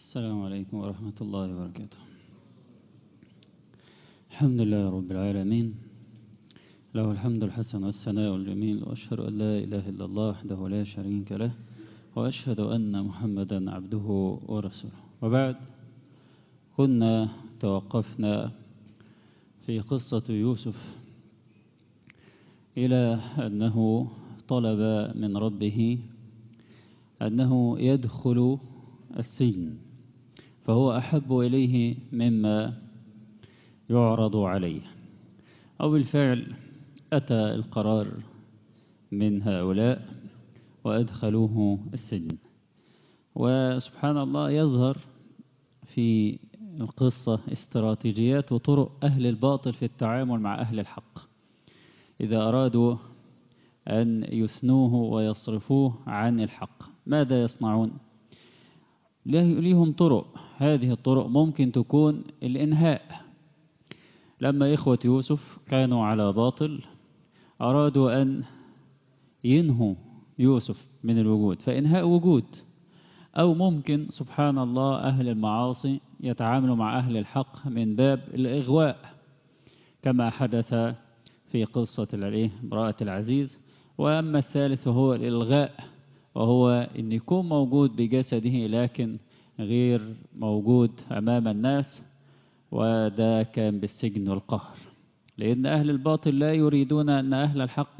السلام عليكم ورحمة الله وبركاته الحمد لله رب العالمين له الحمد الحسن والثناء الجميل وأشهد أن لا إله إلا الله وحده لا شريك له وأشهد أن محمدا عبده ورسوله وبعد كنا توقفنا في قصة يوسف إلى أنه طلب من ربه أنه يدخل السجن فهو أحب إليه مما يعرض عليه أو بالفعل أتى القرار من هؤلاء وأدخلوه السجن وسبحان الله يظهر في القصة استراتيجيات وطرق أهل الباطل في التعامل مع أهل الحق إذا أرادوا أن يثنوه ويصرفوه عن الحق ماذا يصنعون ليهم طرق هذه الطرق ممكن تكون الإنهاء لما إخوة يوسف كانوا على باطل أرادوا أن ينهوا يوسف من الوجود فإنهاء وجود أو ممكن سبحان الله أهل المعاصي يتعاملوا مع أهل الحق من باب الإغواء كما حدث في قصة امرأة العزيز وأما الثالث هو الإلغاء وهو أن يكون موجود بجسده لكن غير موجود أمام الناس وده كان بالسجن والقهر لأن أهل الباطل لا يريدون أن أهل الحق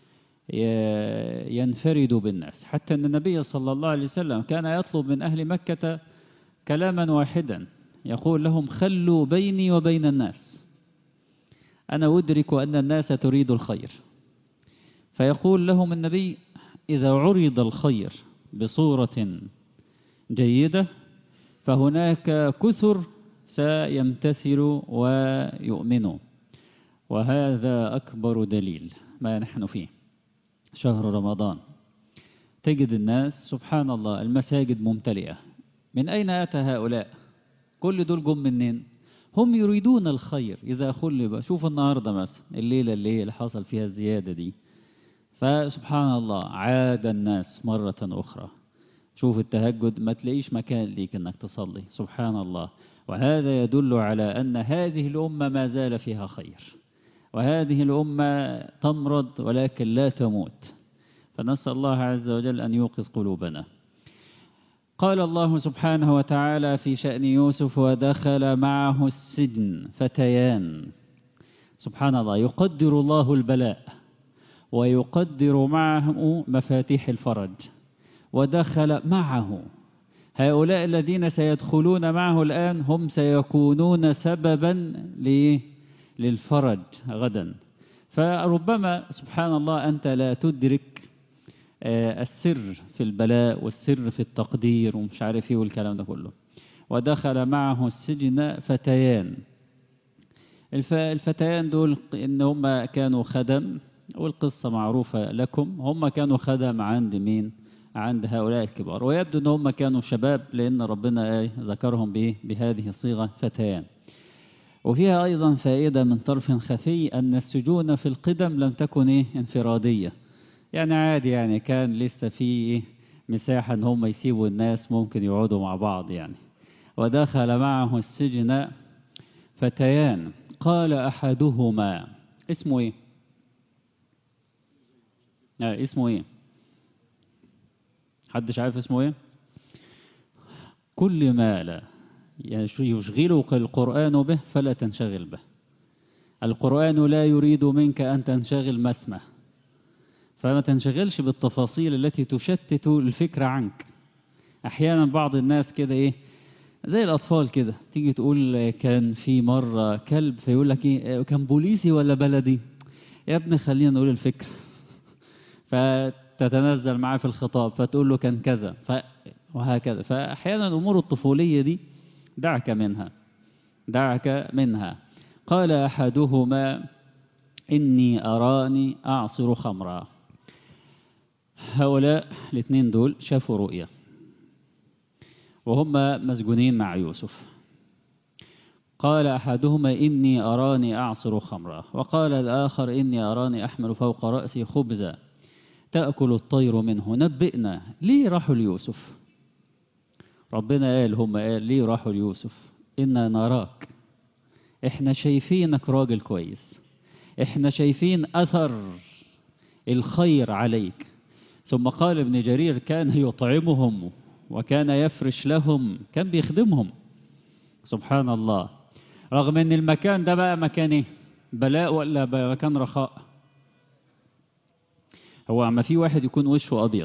ينفردوا بالناس حتى أن النبي صلى الله عليه وسلم كان يطلب من أهل مكة كلاما واحدا يقول لهم خلوا بيني وبين الناس أنا أدرك أن الناس تريد الخير فيقول لهم النبي إذا عرض الخير بصورة جيدة فهناك كثر سيمتثلوا ويؤمنوا وهذا أكبر دليل ما نحن فيه شهر رمضان تجد الناس سبحان الله المساجد ممتلئة من أين أتى هؤلاء كل دول جم منين هم يريدون الخير إذا خلب شوف النهاردة مثلا الليلة اللي اللي حصل فيها الزيادة دي فسبحان الله عاد الناس مرة أخرى شوف التهجد ما تلاقيش مكان ليك انك تصلي سبحان الله وهذا يدل على أن هذه الأمة ما زال فيها خير وهذه الأمة تمرض ولكن لا تموت فنسأل الله عز وجل أن يوقظ قلوبنا قال الله سبحانه وتعالى في شأن يوسف ودخل معه السجن فتيان سبحان الله يقدر الله البلاء ويقدر معه مفاتيح الفرج ودخل معه هؤلاء الذين سيدخلون معه الآن هم سيكونون سببا للفرج غدا فربما سبحان الله أنت لا تدرك السر في البلاء والسر في التقدير ومش عارف ايه والكلام ده كله ودخل معه السجن فتيان الفتيان دول ان هم كانوا خدم والقصة معروفة لكم هم كانوا خدم عند مين عند هؤلاء الكبار ويبدو ان هم كانوا شباب لان ربنا ذكرهم به بهذه الصيغة فتيان وفيها ايضا فائدة من طرف خفي ان السجون في القدم لم تكن ايه انفرادية يعني عادي يعني كان لسه في مساحة ان هم يسيبوا الناس ممكن يقعدوا مع بعض يعني ودخل معه السجن فتيان قال احدهما اسمه ايه آه اسمه ايه حدش عارف اسمه ايه كل ما لا يشغلك القرآن به فلا تنشغل به القرآن لا يريد منك أن تنشغل مسمه فما تنشغلش بالتفاصيل التي تشتت الفكرة عنك أحيانا بعض الناس كده إيه زي الأطفال كده تيجي تقول كان في مرة كلب فيقول لك إيه كان بوليسي ولا بلدي يا ابني خلينا نقول الفكرة فتتنزل معاه في الخطاب فتقول له كان كذا ف... وهكذا فأحيانا الأمور الطفولية دي دعك منها دعك منها قال أحدهما إني أراني أعصر خمرا هؤلاء الاثنين دول شافوا رؤيا وهم مسجونين مع يوسف قال أحدهما إني أراني أعصر خمرا وقال الآخر إني أراني أحمل فوق رأسي خبزا تأكل الطير منه نبئنا ليه راحوا ليوسف ربنا قال هم قال ليه راحوا ليوسف إنا نراك احنا شايفينك راجل كويس احنا شايفين أثر الخير عليك ثم قال ابن جرير كان يطعمهم وكان يفرش لهم كان بيخدمهم سبحان الله رغم ان المكان ده بقى مكان ايه بلاء ولا بقى مكان رخاء هو اما في واحد يكون وشه ابيض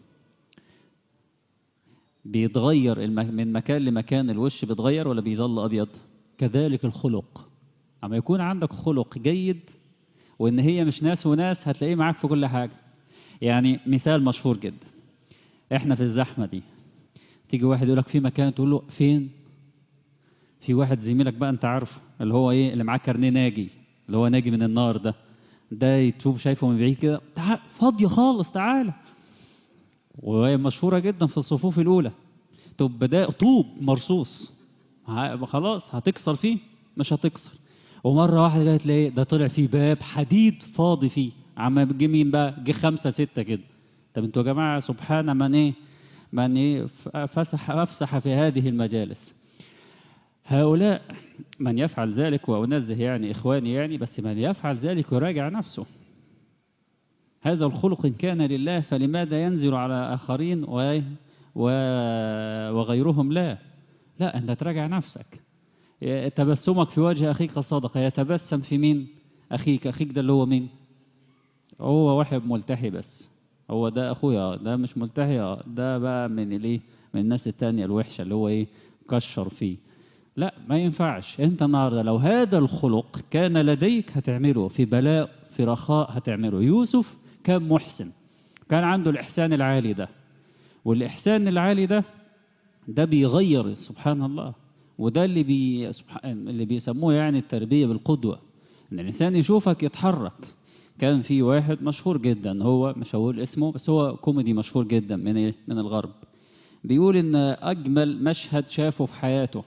بيتغير الم- من مكان لمكان الوش بيتغير ولا بيظل ابيض كذلك الخلق اما يكون عندك خلق جيد وان هي مش ناس وناس هتلاقيه معاك في كل حاجه يعني مثال مشهور جدا احنا في الزحمه دي تيجي واحد يقول لك في مكان تقول له فين في واحد زميلك بقى انت عارفه اللي هو ايه اللي معاه كارنيه ناجي اللي هو ناجي من النار ده ده تشوف شايفه من بعيد كده تعال فاضيه خالص تعالى وهي مشهوره جدا في الصفوف الاولى طب ده طوب مرصوص ه- خلاص هتكسر فيه مش هتكسر ومره واحده كده تلاقي ده طلع فيه باب حديد فاضي فيه عم جه مين بقى جه خمسه سته كده طب انتوا يا جماعه سبحان من ايه من ايه ف- فسح افسح في هذه المجالس هؤلاء من يفعل ذلك وأنزه يعني إخواني يعني بس من يفعل ذلك يراجع نفسه هذا الخلق إن كان لله فلماذا ينزل على آخرين و... و... وغيرهم لا لا أنت تراجع نفسك تبسمك في وجه أخيك صدقة يتبسم في مين أخيك أخيك ده اللي هو مين هو واحد ملتحي بس هو ده أخويا ده مش ملتحي آه، ده بقى من الايه من الناس التانية الوحشة اللي هو ايه كشر فيه لا ما ينفعش انت النهارده لو هذا الخلق كان لديك هتعمله في بلاء في رخاء هتعمله يوسف كان محسن كان عنده الإحسان العالي ده والإحسان العالي ده ده بيغير سبحان الله وده اللي بي سبحان اللي بيسموه يعني التربية بالقدوة ان الانسان يشوفك يتحرك كان في واحد مشهور جدا هو مش هقول اسمه بس هو كوميدي مشهور جدا من ايه من الغرب بيقول ان اجمل مشهد شافه في حياته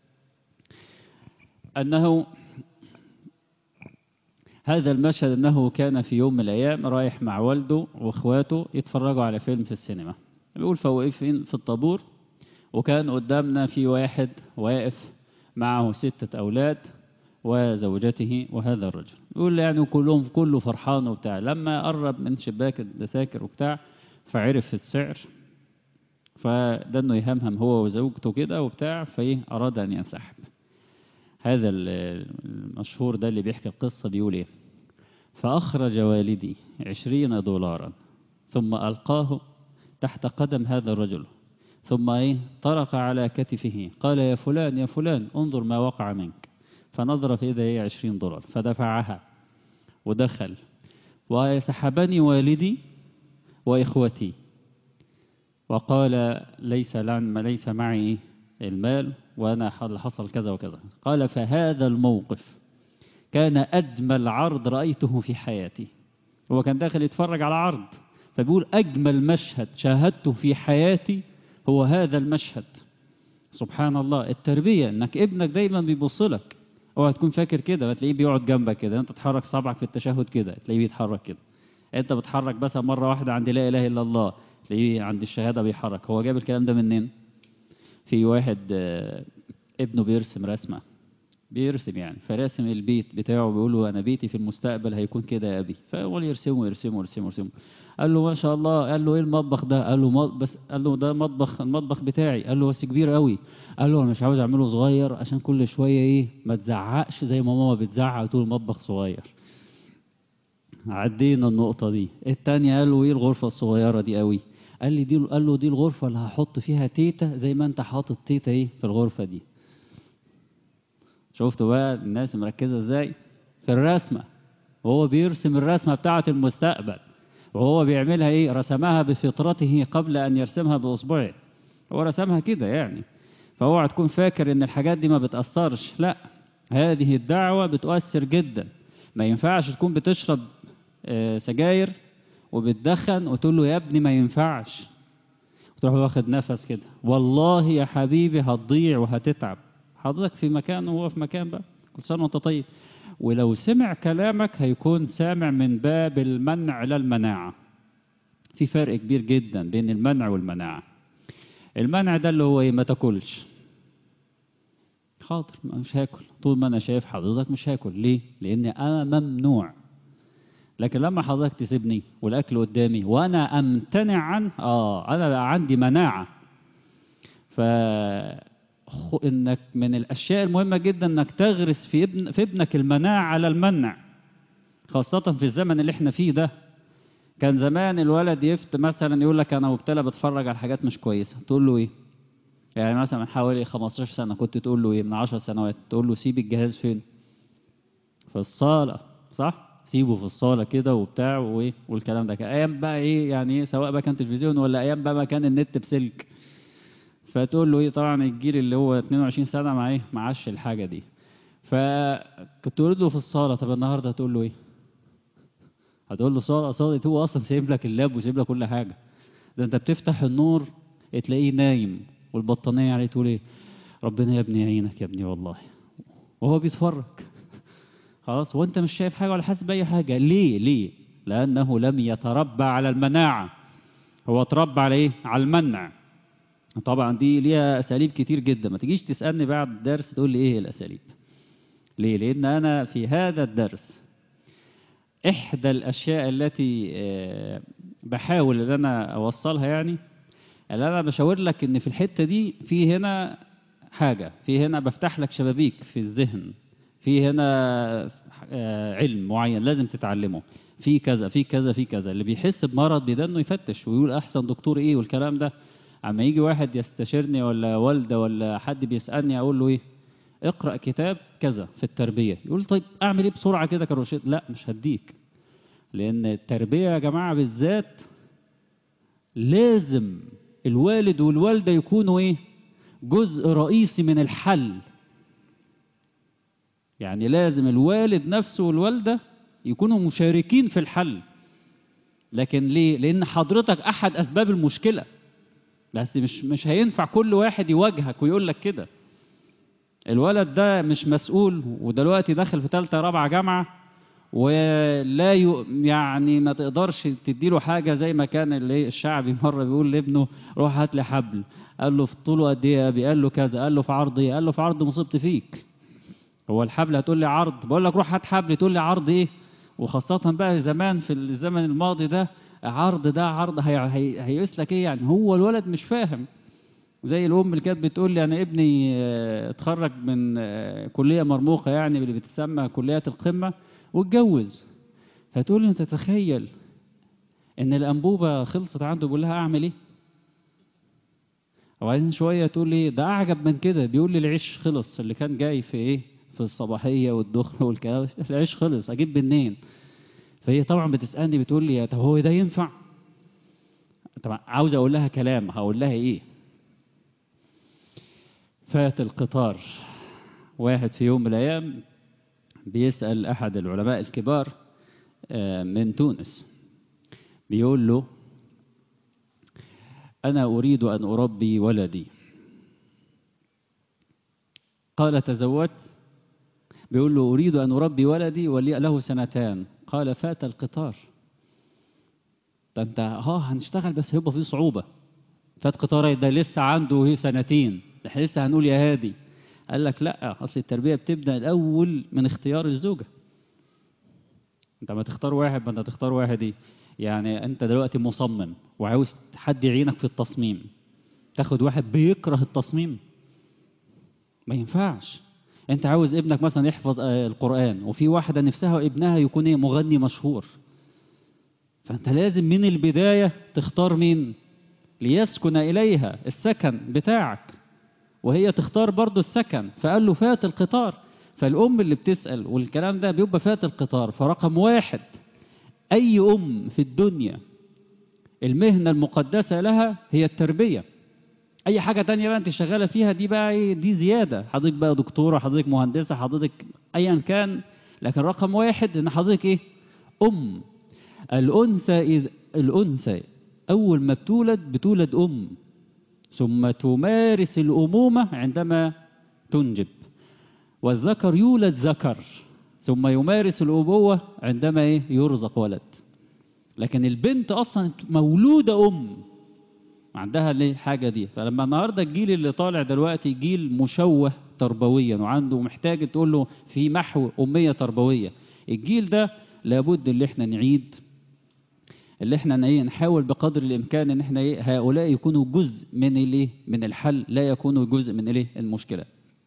انه هذا المشهد انه كان في يوم من الايام رايح مع والده واخواته يتفرجوا على فيلم في السينما بيقول فواقفين في الطابور وكان قدامنا في واحد واقف معه ستة أولاد وزوجته وهذا الرجل يقول يعني كلهم كله فرحان وبتاع لما قرب من شباك الدساكر وبتاع فعرف السعر فده انه يهمهم هو وزوجته كده وبتاع فايه اراد ان ينسحب هذا المشهور ده اللي بيحكي القصة بيقول ايه فأخرج والدي عشرين دولارا ثم ألقاه تحت قدم هذا الرجل ثم ايه طرق على كتفه قال يا فلان يا فلان انظر ما وقع منك فنظر فإذا هي عشرين دولار فدفعها ودخل وسحبني والدي وإخوتي وقال ليس لن ليس معي المال وأنا حصل كذا وكذا قال فهذا الموقف كان أجمل عرض رأيته في حياتي هو كان داخل يتفرج على عرض فبيقول أجمل مشهد شاهدته في حياتي هو هذا المشهد سبحان الله التربية انك ابنك دايما بيبص لك اوعى تكون فاكر كده تلاقيه بيقعد جنبك كده انت تحرك صبعك في التشهد كده تلاقيه بيتحرك كده انت بتحرك بس مرة واحدة عند لا اله الا الله تلاقيه عند الشهادة بيحرك هو جاب الكلام ده منين في واحد ابنه بيرسم رسمة بيرسم يعني فراسم البيت بتاعه بيقول له انا بيتي في المستقبل هيكون كده يا ابي فهو يرسمه يرسمه يرسمه يرسمه قال له ما شاء الله قال له ايه المطبخ ده قال له بس قال له ده مطبخ المطبخ بتاعي قال له بس كبير قوي قال له انا مش عاوز اعمله صغير عشان كل شويه ايه ما تزعقش زي ما ماما بتزعق تقول المطبخ صغير عدينا النقطه دي الثانيه قال له ايه الغرفه الصغيره دي قوي قال لي دي قال له دي الغرفه اللي هحط فيها تيتا زي ما انت حاطط تيتا ايه في الغرفه دي شفتوا بقى الناس مركزه ازاي في الرسمه وهو بيرسم الرسمه بتاعه المستقبل وهو بيعملها ايه رسمها بفطرته قبل ان يرسمها باصبعه هو رسمها كده يعني فاوعى تكون فاكر ان الحاجات دي ما بتاثرش لا هذه الدعوه بتؤثر جدا ما ينفعش تكون بتشرب سجاير وبتدخن وتقول له يا ابني ما ينفعش وتروح واخد نفس كده والله يا حبيبي هتضيع وهتتعب حضرتك في مكان وهو في مكان بقى كل سنه وانت طيب ولو سمع كلامك هيكون سامع من باب المنع لا المناعة في فرق كبير جدا بين المنع والمناعة المنع ده اللي هو ايه ما تاكلش حاضر مش هاكل طول ما انا شايف حضرتك مش هاكل ليه لان انا ممنوع لكن لما حضرتك تسيبني والاكل قدامي وانا امتنع عنه اه انا بقى عندي مناعه ف انك من الاشياء المهمه جدا انك تغرس في ابن في ابنك المناعه على المنع خاصه في الزمن اللي احنا فيه ده كان زمان الولد يفت مثلا يقول لك انا مبتلى بتفرج على حاجات مش كويسه تقول له ايه يعني مثلا من حوالي 15 سنه كنت تقول له ايه من 10 سنوات تقول له سيب الجهاز فين في الصاله صح سيبه في الصاله كده وبتاع وايه والكلام ده كان ايام بقى ايه يعني إيه سواء بقى كان تلفزيون ولا ايام بقى ما كان النت بسلك فتقول له ايه طبعا الجيل اللي هو 22 سنه مع ايه معاش الحاجه دي فكنت تقول له في الصاله طب النهارده هتقول له ايه هتقول له صاله صاله هو اصلا سايب لك اللاب وسايب لك كل حاجه ده انت بتفتح النور تلاقيه نايم والبطانيه عليه تقول ايه ربنا يا ابني يعينك يا ابني والله وهو بيتفرج خلاص وانت مش شايف حاجه ولا حاسس باي حاجه ليه ليه لانه لم يتربى على المناعه هو اتربى على ايه على المنع طبعا دي ليها اساليب كتير جدا ما تجيش تسالني بعد الدرس تقول لي ايه الاساليب ليه لان انا في هذا الدرس احدى الاشياء التي آه، بحاول ان انا اوصلها يعني اللي انا بشاور لك ان في الحته دي في هنا حاجه في هنا بفتح لك شبابيك في الذهن في هنا آه، علم معين لازم تتعلمه في كذا في كذا في كذا اللي بيحس بمرض بده انه يفتش ويقول احسن دكتور ايه والكلام ده اما يجي واحد يستشيرني ولا والده ولا حد بيسالني اقول له ايه اقرا كتاب كذا في التربيه يقول طيب اعمل ايه بسرعه كده كروشيت لا مش هديك لان التربيه يا جماعه بالذات لازم الوالد والوالده يكونوا ايه جزء رئيسي من الحل يعني لازم الوالد نفسه والوالده يكونوا مشاركين في الحل لكن ليه لان حضرتك احد اسباب المشكله بس مش مش هينفع كل واحد يواجهك ويقول لك كده الولد ده مش مسؤول ودلوقتي داخل في ثالثه رابعه جامعه ولا ي... يعني ما تقدرش تديله حاجه زي ما كان اللي الشعبي مره بيقول لابنه روح هات لي حبل قال له في طوله قد ايه يا ابي قال له كذا قال له في عرض ايه قال له في عرض مصيبتي فيك هو الحبل هتقول لي عرض بقول لك روح هات حبل تقول لي عرض ايه وخاصه بقى زمان في الزمن الماضي ده عرض ده عرض هي... هي... هيقيس لك ايه يعني هو الولد مش فاهم زي الام اللي كانت بتقول لي انا ابني آه، اتخرج من آه، كليه مرموقه يعني اللي بتسمى كليات القمه واتجوز فتقول لي انت تتخيل ان الانبوبه خلصت عنده بيقول لها اعمل ايه وبعدين شويه تقول لي ده اعجب من كده بيقول لي العيش خلص اللي كان جاي في ايه في الصباحيه والدخن والكلام العيش خلص اجيب منين فهي طبعا بتسالني بتقول لي طب هو ده ينفع طبعا عاوز اقول لها كلام هقول لها ايه فات القطار واحد في يوم من الايام بيسال احد العلماء الكبار آه، من تونس بيقول له انا اريد ان اربي ولدي قال تزوجت بيقول له اريد ان اربي ولدي ولي له سنتان قال فات القطار ده انت اه هنشتغل بس هيبقى فيه صعوبه فات قطار ده لسه عنده هي سنتين ده احنا لسه هنقول يا هادي قال لك لا اصل التربيه بتبدا الاول من اختيار الزوجه انت ما تختار واحد ما انت تختار واحد ايه يعني انت دلوقتي مصمم وعاوز حد يعينك في التصميم تاخد واحد بيكره التصميم ما ينفعش انت عاوز ابنك مثلا يحفظ آه، القرآن وفي واحدة نفسها ابنها يكون ايه مغني مشهور فانت لازم من البداية تختار مين ليسكن إليها السكن بتاعك وهي تختار برضو السكن فقال له فات القطار فالأم اللي بتسأل والكلام ده بيبقى فات القطار فرقم واحد أي أم في الدنيا المهنة المقدسة لها هي التربية أي حاجة تانية بقى أنت شغالة فيها دي بقى إيه دي زيادة حضرتك بقى دكتورة حضرتك مهندسة حضرتك أيا كان لكن رقم واحد إن حضرتك إيه أم الأنثى إذ الأنثى أول ما بتولد بتولد أم ثم تمارس الأمومة عندما تنجب والذكر يولد ذكر ثم يمارس الأبوة عندما إيه؟ يرزق ولد لكن البنت أصلا مولودة أم عندها ليه الحاجة دي فلما النهاردة الجيل اللي طالع دلوقتي جيل مشوه تربويا وعنده محتاج تقول له في محو أمية تربوية الجيل ده لابد اللي احنا نعيد اللي احنا ايه نحاول بقدر الامكان ان احنا ايه هؤلاء يكونوا جزء من الايه من الحل لا يكونوا جزء من الايه المشكله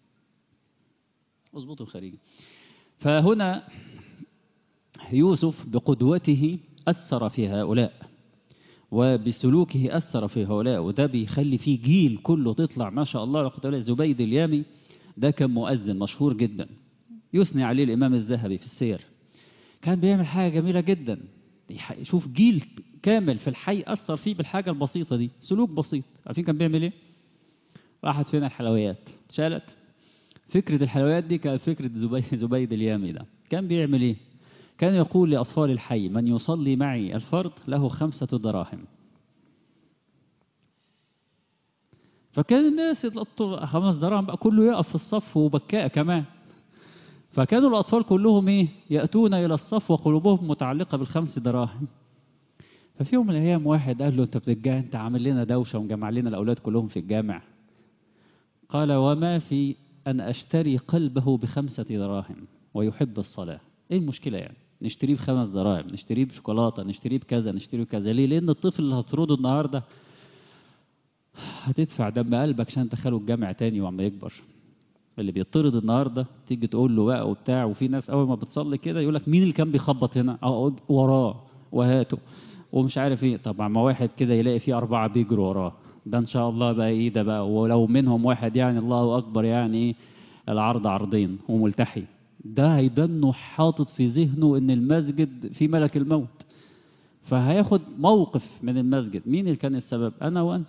اظبطوا الخارجي فهنا يوسف بقدوته اثر في هؤلاء وبسلوكه اثر في هؤلاء وده بيخلي فيه جيل كله تطلع ما شاء الله لقد تعالى زبيد اليامي ده كان مؤذن مشهور جدا يثني عليه الامام الذهبي في السير كان بيعمل حاجه جميله جدا شوف جيل كامل في الحي أثر فيه بالحاجة البسيطة دي سلوك بسيط عارفين كان بيعمل ايه راحت فينا الحلويات شالت فكرة الحلويات دي كانت فكرة زبيد, زبيد اليامي ده كان بيعمل ايه كان يقول لأصفار الحي من يصلي معي الفرض له خمسة دراهم فكان الناس يطلطوا خمس دراهم بقى كله يقف في الصف وبكاء كمان فكانوا الأطفال كلهم إيه يأتون إلى الصف وقلوبهم متعلقة بالخمس دراهم ففي يوم من الأيام واحد قال له أنت بتجاه أنت عامل لنا دوشة ومجمع لنا الأولاد كلهم في الجامع قال وما في أن أشتري قلبه بخمسة دراهم ويحب الصلاة إيه المشكلة يعني نشتريه بخمس دراهم نشتريه بشوكولاتة نشتريه بكذا نشتريه بكذا ليه لأن الطفل اللي هتطرده النهاردة هتدفع دم قلبك عشان تدخله الجامع تاني وعما يكبر اللي بيطرد النهارده تيجي تقول له بقى وبتاع وفي ناس اول ما بتصلي كده يقول لك مين اللي كان بيخبط هنا اقعد وراه وهاته ومش عارف ايه طبعا ما واحد كده يلاقي فيه اربعه بيجروا وراه ده ان شاء الله بقى ايه ده بقى ولو منهم واحد يعني الله اكبر يعني ايه العرض عرضين وملتحي ده هيدنه حاطط في ذهنه ان المسجد في ملك الموت فهياخد موقف من المسجد مين اللي كان السبب انا وانت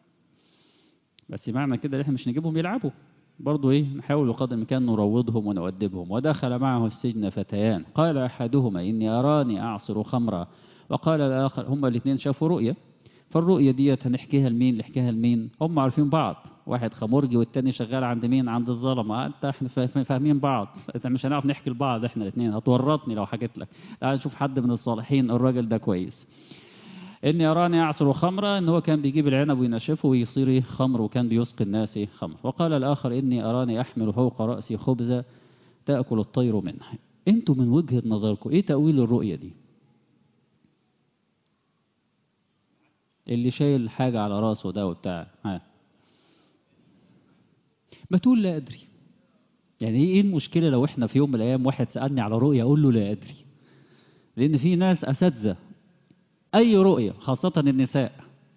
بس معنى كده احنا مش نجيبهم يلعبوا برضو ايه نحاول بقدر الامكان نروضهم ونؤدبهم ودخل معه السجن فتيان قال احدهما اني اراني اعصر خمرا وقال الاخر هما الاثنين شافوا رؤيه فالرؤيه ديت هنحكيها لمين نحكيها لمين هم عارفين بعض واحد خمرجي والتاني شغال عند مين عند الظلمه انت احنا فاهمين بعض انت مش هنعرف نحكي لبعض احنا الاثنين هتورطني لو حكيت لك تعال نشوف حد من الصالحين الراجل ده كويس إني أراني أعصر خمرا إن هو كان بيجيب العنب وينشفه ويصير خمر وكان بيسقي الناس خمر وقال الآخر إني أراني أحمل فوق رأسي خبزة تأكل الطير منه أنتوا من وجهة نظركم إيه تأويل الرؤية دي اللي شايل حاجة على راسه ده وبتاع ها ما تقول لا أدري يعني إيه المشكلة لو إحنا في يوم من الأيام واحد سألني على رؤية أقول له لا أدري لأن في ناس أساتذة أي رؤية خاصة النساء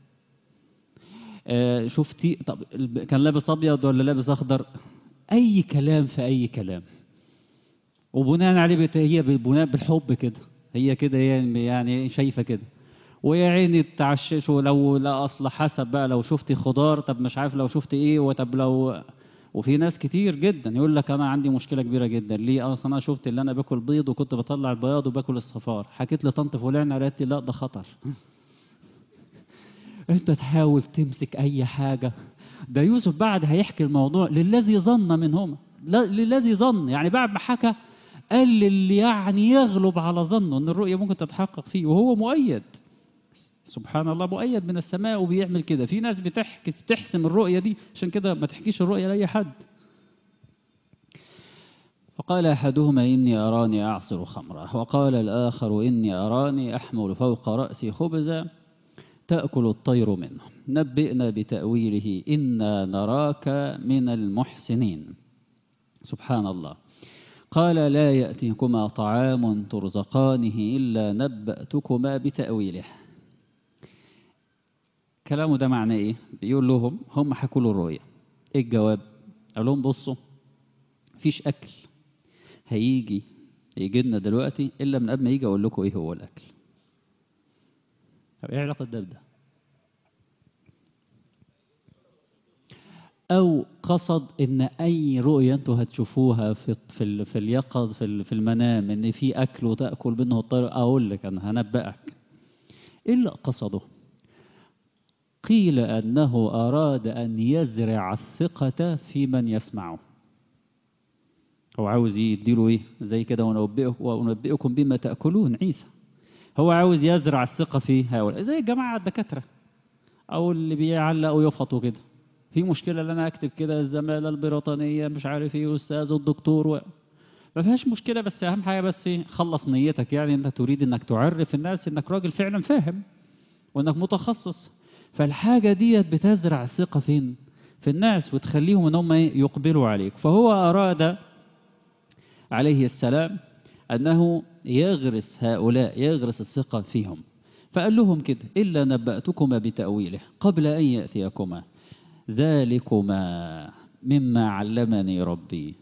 آه شفتي طب كان لابس أبيض ولا لابس أخضر أي كلام في أي كلام وبناء عليه هي بناء بالحب كده هي كده يعني يعني شايفة كده ويا عيني تعشش ولو لا أصل حسب بقى لو شفتي خضار طب مش عارف لو شفتي إيه وطب لو وفي ناس كتير جدا يقول لك انا عندي مشكله كبيره جدا ليه اصل انا شفت اللي انا باكل بيض وكنت بطلع البياض وباكل الصفار حكيت لطنط فلان قالت لي لا ده خطر انت تحاول تمسك اي حاجه ده يوسف بعد هيحكي الموضوع للذي ظن منهما للذي ظن يعني بعد ما حكى قال اللي يعني يغلب على ظنه ان الرؤيه ممكن تتحقق فيه وهو مؤيد سبحان الله مؤيد من السماء وبيعمل كده في ناس بتحكي تحسم الرؤية دي عشان كده ما تحكيش الرؤية لأي حد فقال أحدهما إني أراني أعصر خمرا وقال الآخر إني أراني أحمل فوق رأسي خبزا تأكل الطير منه نبئنا بتأويله إنا نراك من المحسنين سبحان الله قال لا يأتيكما طعام ترزقانه إلا نبأتكما بتأويله كلامه ده معناه ايه بيقول لهم هم حكوا له الرؤيه ايه الجواب قال لهم بصوا مفيش اكل هيجي يجي لنا دلوقتي الا من قبل ما يجي اقول لكم ايه هو الاكل طب ايه علاقه ده بده او قصد ان اي رؤيه انتوا هتشوفوها في في في اليقظ في في المنام ان في اكل وتاكل منه الطير اقول لك انا هنبئك ايه اللي قصده قيل أنه أراد أن يزرع الثقة في من يسمعه هو عاوز يديله إيه زي كده ونبئكم بما تأكلون عيسى هو عاوز يزرع الثقة في هؤلاء زي الجماعة الدكاترة او اللي بيعلقوا يفطوا كده في مشكله ان انا اكتب كده الزماله البريطانيه مش عارف ايه استاذ والدكتور و... ما فيهاش مشكله بس اهم حاجه بس إيه؟ خلص نيتك يعني انت تريد انك تعرف الناس انك راجل فعلا فاهم وانك متخصص فالحاجه ديت بتزرع ثقه فين في الناس وتخليهم ان هم إيه؟ يقبلوا عليك فهو اراد عليه السلام انه يغرس هؤلاء يغرس الثقه فيهم فقال لهم كده الا نباتكما بتاويله قبل ان ياتيكما ذلكما مما علمني ربي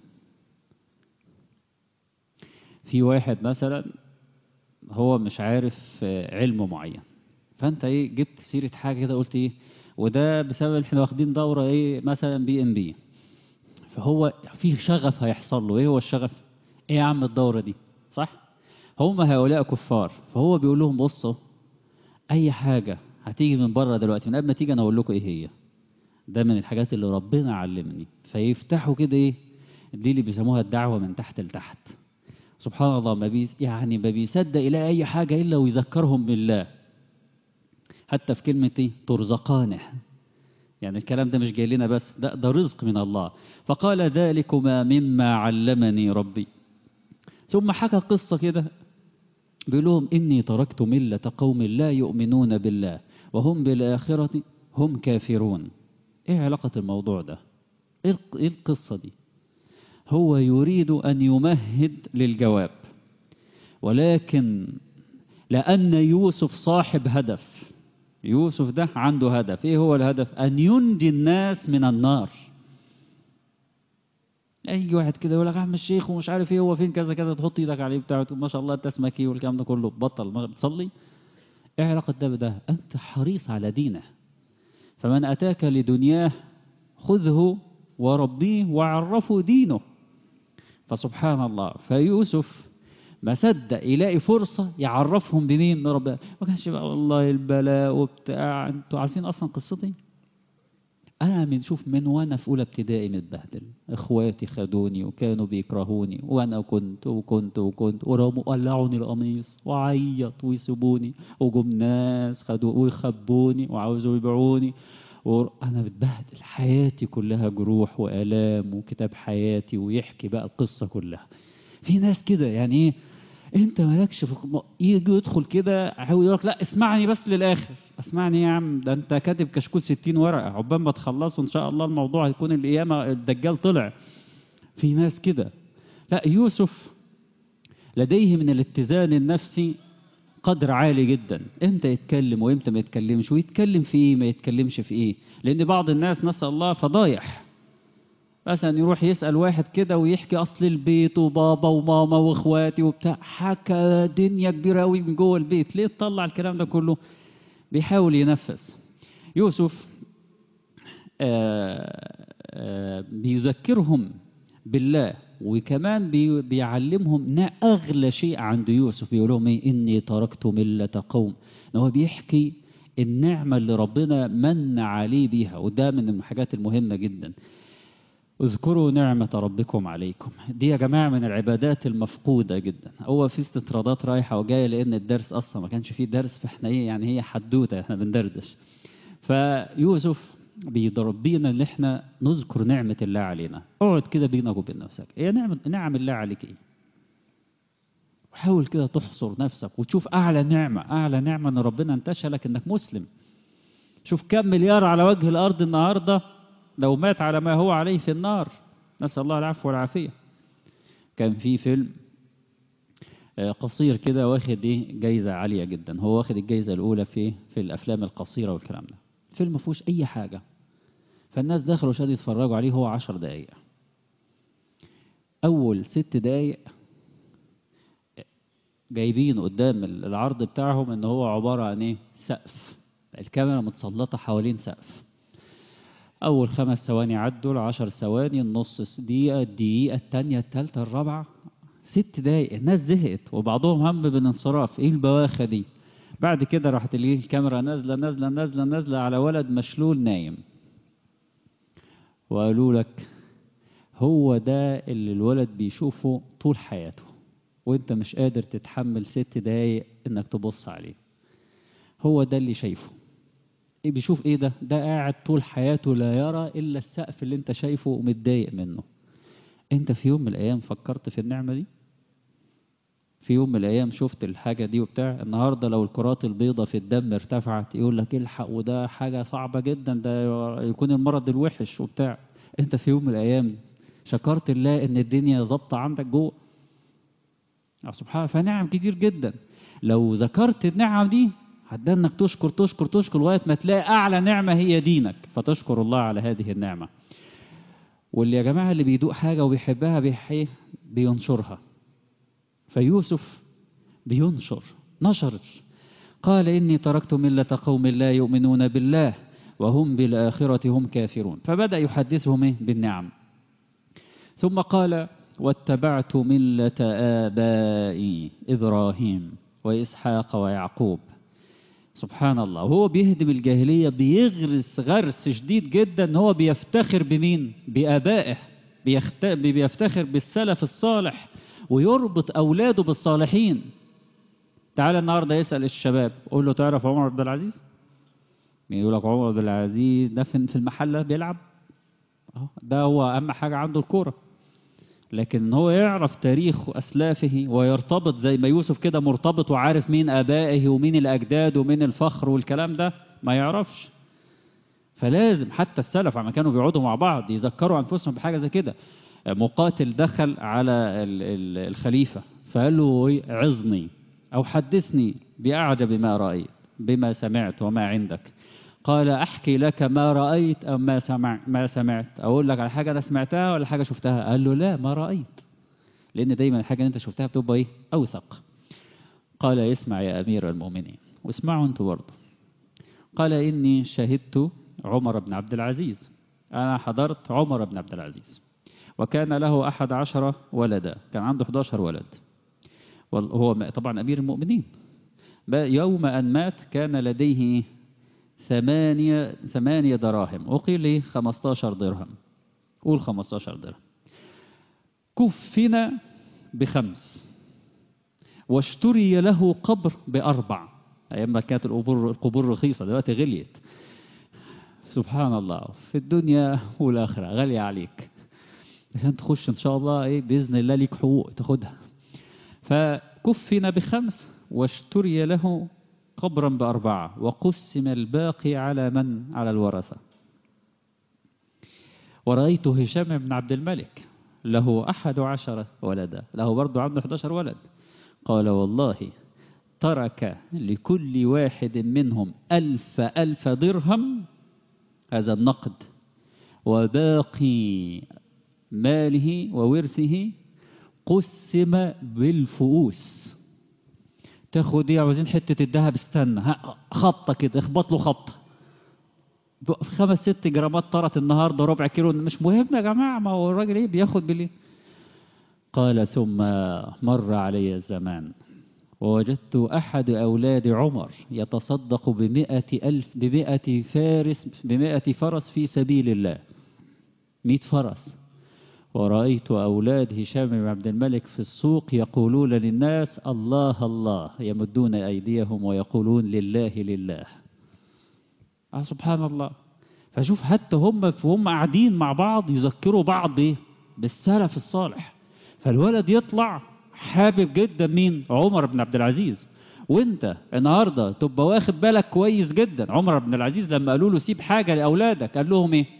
في واحد مثلا هو مش عارف علم معين فانت ايه جبت سيره حاجه كده قلت ايه وده بسبب احنا واخدين دوره ايه مثلا بي ام بي فهو في شغف هيحصل له ايه هو الشغف ايه يا عم الدوره دي صح هم هؤلاء كفار فهو بيقول لهم بصوا اي حاجه هتيجي من بره دلوقتي من قبل ما تيجي انا اقول لكم ايه هي ده من الحاجات اللي ربنا علمني فيفتحوا كده ايه دي اللي بيسموها الدعوه من تحت لتحت سبحان الله ما بي يعني ما بيصدق يلاقي اي حاجه الا ويذكرهم بالله حتى في كلمه ايه ترزقانه يعني الكلام ده مش جاي لنا بس ده ده رزق من الله فقال ذلكما مما علمني ربي ثم حكى قصه كده بيقول لهم اني تركت مله قوم لا يؤمنون بالله وهم بالاخره هم كافرون ايه علاقه الموضوع ده ايه القصه دي هو يريد أن يمهد للجواب ولكن لأن يوسف صاحب هدف يوسف ده عنده هدف إيه هو الهدف أن ينجي الناس من النار أي واحد كده يقول لك يا عم الشيخ ومش عارف إيه هو فين كذا كذا تحط إيدك عليه بتاعه ما شاء الله أنت اسمك إيه والكلام ده كله بطل ما بتصلي إيه علاقة ده بده أنت حريص على دينه فمن أتاك لدنياه خذه وربيه وعرفه دينه فسبحان الله فيوسف ما صدق يلاقي فرصة يعرفهم بمين ربنا ما كانش بقى والله البلاء وبتاع انتوا عارفين اصلا قصتي انا من شوف من وانا في اولى ابتدائي متبهدل اخواتي خدوني وكانوا بيكرهوني وانا كنت وكنت وكنت ورموا قلعوني القميص وعيط ويسيبوني وجم ناس خدوا ويخبوني وعاوزوا يبيعوني وأنا متبهدل حياتي كلها جروح وآلام وكتاب حياتي ويحكي بقى القصة كلها في ناس كده يعني ايه انت مالكش في يجي يدخل كده يحاول يقول لك لا اسمعني بس للاخر اسمعني يا عم ده انت كاتب كشكول 60 ورقه عقبال ما تخلصوا ان شاء الله الموضوع هيكون القيامه الدجال طلع في ناس كده لا يوسف لديه من الاتزان النفسي قدر عالي جدا امتى يتكلم وامتى ما يتكلمش ويتكلم في ايه ما يتكلمش في ايه لان بعض الناس نسال الله فضايح مثلا يروح يسال واحد كده ويحكي اصل البيت وبابا وماما واخواتي وبتاع حكى دنيا كبيره قوي من جوه البيت ليه تطلع الكلام ده كله بيحاول ينفذ يوسف آآ آآ بيذكرهم بالله وكمان بي بيعلمهم ان اغلى شيء عند يوسف بيقول لهم ايه اني تركت مله قوم ان هو بيحكي النعمه اللي ربنا من عليه بيها وده من الحاجات المهمه جدا اذكروا نعمة ربكم عليكم دي يا جماعة من العبادات المفقودة جدا هو في استطرادات رايحة وجاية لأن الدرس أصلا ما كانش فيه درس فاحنا إيه يعني هي حدوتة احنا بندردش فيوسف بيضرب بينا ان احنا نذكر نعمة الله علينا اقعد كده بينك وبين نفسك هي نعمة نعم الله عليك ايه وحاول كده تحصر نفسك وتشوف اعلى نعمة اعلى نعمة ان ربنا انتشلك انك مسلم شوف كم مليار على وجه الارض النهاردة لو مات على ما هو عليه في النار نسأل الله العفو والعافية كان في فيلم قصير كده واخد ايه جايزة عالية جدا هو واخد الجايزة الاولى في في الافلام القصيرة والكلام ده فيلم ما فيهوش اي حاجة فالناس دخلوا شادوا يتفرجوا عليه هو عشر دقايق اول ست دقايق جايبين قدام العرض بتاعهم ان هو عبارة عن ايه سقف الكاميرا متسلطة حوالين سقف اول خمس ثواني عدوا العشر ثواني النص دقيقة الدقيقة التانية التالتة الرابعة ست دقايق الناس زهقت وبعضهم هم بالانصراف ايه البواخة دي بعد كده راحت الكاميرا نازلة نازلة نازلة نازلة على ولد مشلول نايم وقالوا لك هو ده اللي الولد بيشوفه طول حياته وانت مش قادر تتحمل ست دقايق انك تبص عليه هو ده اللي شايفه إيه بيشوف ايه ده ده قاعد طول حياته لا يرى الا السقف اللي انت شايفه ومتضايق منه انت في يوم من الايام فكرت في النعمة دي في يوم من الايام شفت الحاجة دي وبتاع النهاردة لو الكرات البيضاء في الدم ارتفعت يقول لك الحق وده حاجة صعبة جدا ده يكون المرض الوحش وبتاع انت في يوم من الايام شكرت الله ان الدنيا ظابطة عندك جوه سبحان فنعم كتير جدا لو ذكرت النعم دي حتى انك تشكر تشكر تشكر لغايه ما تلاقي اعلى نعمه هي دينك فتشكر الله على هذه النعمه واللي يا جماعه اللي بيدوق حاجه وبيحبها بيحيه بينشرها فيوسف بينشر نشر قال اني تركت مله قوم لا يؤمنون بالله وهم بالاخره هم كافرون فبدا يحدثهم إيه؟ بالنعم ثم قال واتبعت مله ابائي ابراهيم واسحاق ويعقوب سبحان الله وهو بيهدم الجاهلية بيغرس غرس شديد جدا ان هو بيفتخر بمين بآبائه بيخت... بيفتخر بالسلف الصالح ويربط أولاده بالصالحين تعال النهاردة يسأل الشباب قول له تعرف عمر عبد العزيز يقول لك عمر عبد العزيز ده في المحلة بيلعب ده هو أهم حاجة عنده الكورة لكن هو يعرف تاريخ أسلافه ويرتبط زي ما يوسف كده مرتبط وعارف مين آبائه ومين الأجداد ومين الفخر والكلام ده ما يعرفش فلازم حتى السلف لما كانوا بيقعدوا مع بعض يذكروا أنفسهم بحاجة زي كده مقاتل دخل على الخليفة فقال له عظني أو حدثني بأعجب ما رأيت بما سمعت وما عندك قال أحكي لك ما رأيت أو ما, سمع ما سمعت أقول لك على حاجة أنا سمعتها ولا حاجة شفتها قال له لا ما رأيت لأن دايما الحاجة اللي أنت شفتها بتبقى إيه أوثق قال اسمع يا أمير المؤمنين واسمعوا أنتوا برضه قال إني شهدت عمر بن عبد العزيز أنا حضرت عمر بن عبد العزيز وكان له أحد عشر ولدا كان عنده 11 ولد وهو طبعا أمير المؤمنين يوم أن مات كان لديه ثمانية, ثمانية دراهم وقيل لي 15 درهم قول 15 درهم كفن بخمس واشتري له قبر بأربع أيام ما كانت القبور, القبور رخيصة دلوقتي غليت سبحان الله في الدنيا والآخرة غالية عليك عشان تخش إن شاء الله إيه بإذن الله ليك حقوق تاخدها فكفن بخمس واشتري له قبرا بأربعة وقسم الباقي على من على الورثة ورأيت هشام بن عبد الملك له أحد عشر ولدا له برضه عنده 11 ولد قال والله ترك لكل واحد منهم ألف ألف درهم هذا النقد وباقي ماله وورثه قسم بالفؤوس تاخد ايه عاوزين حتة الذهب استنى خبطة كده اخبط له خبطة خمس ست جرامات طرت النهارده ربع كيلو مش مهم يا جماعة ما هو الراجل ايه بياخد بالليل قال ثم مر علي الزمان ووجدت أحد أولاد عمر يتصدق بمئة ألف بمئة فارس بمئة فرس في سبيل الله مئة فرس ورأيت أولاد هشام بن عبد الملك في السوق يقولون للناس الله الله يمدون أيديهم ويقولون لله لله آه سبحان الله فشوف حتى هم هم قاعدين مع بعض يذكروا بعض إيه؟ بالسلف الصالح فالولد يطلع حابب جدا مين عمر بن عبد العزيز وانت النهارده تبقى واخد بالك كويس جدا عمر بن العزيز لما قالوا له سيب حاجه لاولادك قال لهم ايه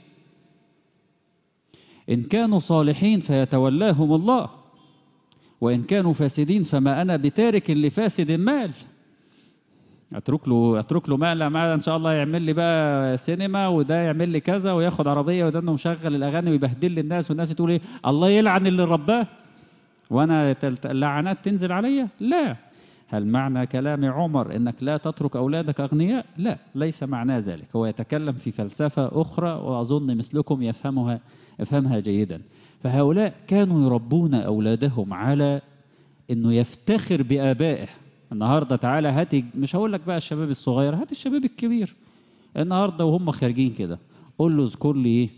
إن كانوا صالحين فيتولاهم الله وإن كانوا فاسدين فما أنا بتارك لفاسد مال اترك له اترك له مال ما ان شاء الله يعمل لي بقى سينما وده يعمل لي كذا وياخد عربيه وده انه مشغل الاغاني ويبهدل لي الناس والناس تقول ايه الله يلعن اللي رباه وانا اللعنات تنزل عليا لا هل معنى كلام عمر انك لا تترك اولادك اغنياء لا ليس معناه ذلك هو يتكلم في فلسفه اخرى واظن مثلكم يفهمها يفهمها جيدا فهؤلاء كانوا يربون أولادهم على أنه يفتخر بآبائه النهاردة تعالى هات مش هقول لك بقى الشباب الصغير هات الشباب الكبير النهاردة وهم خارجين كده قول له اذكر لي ايه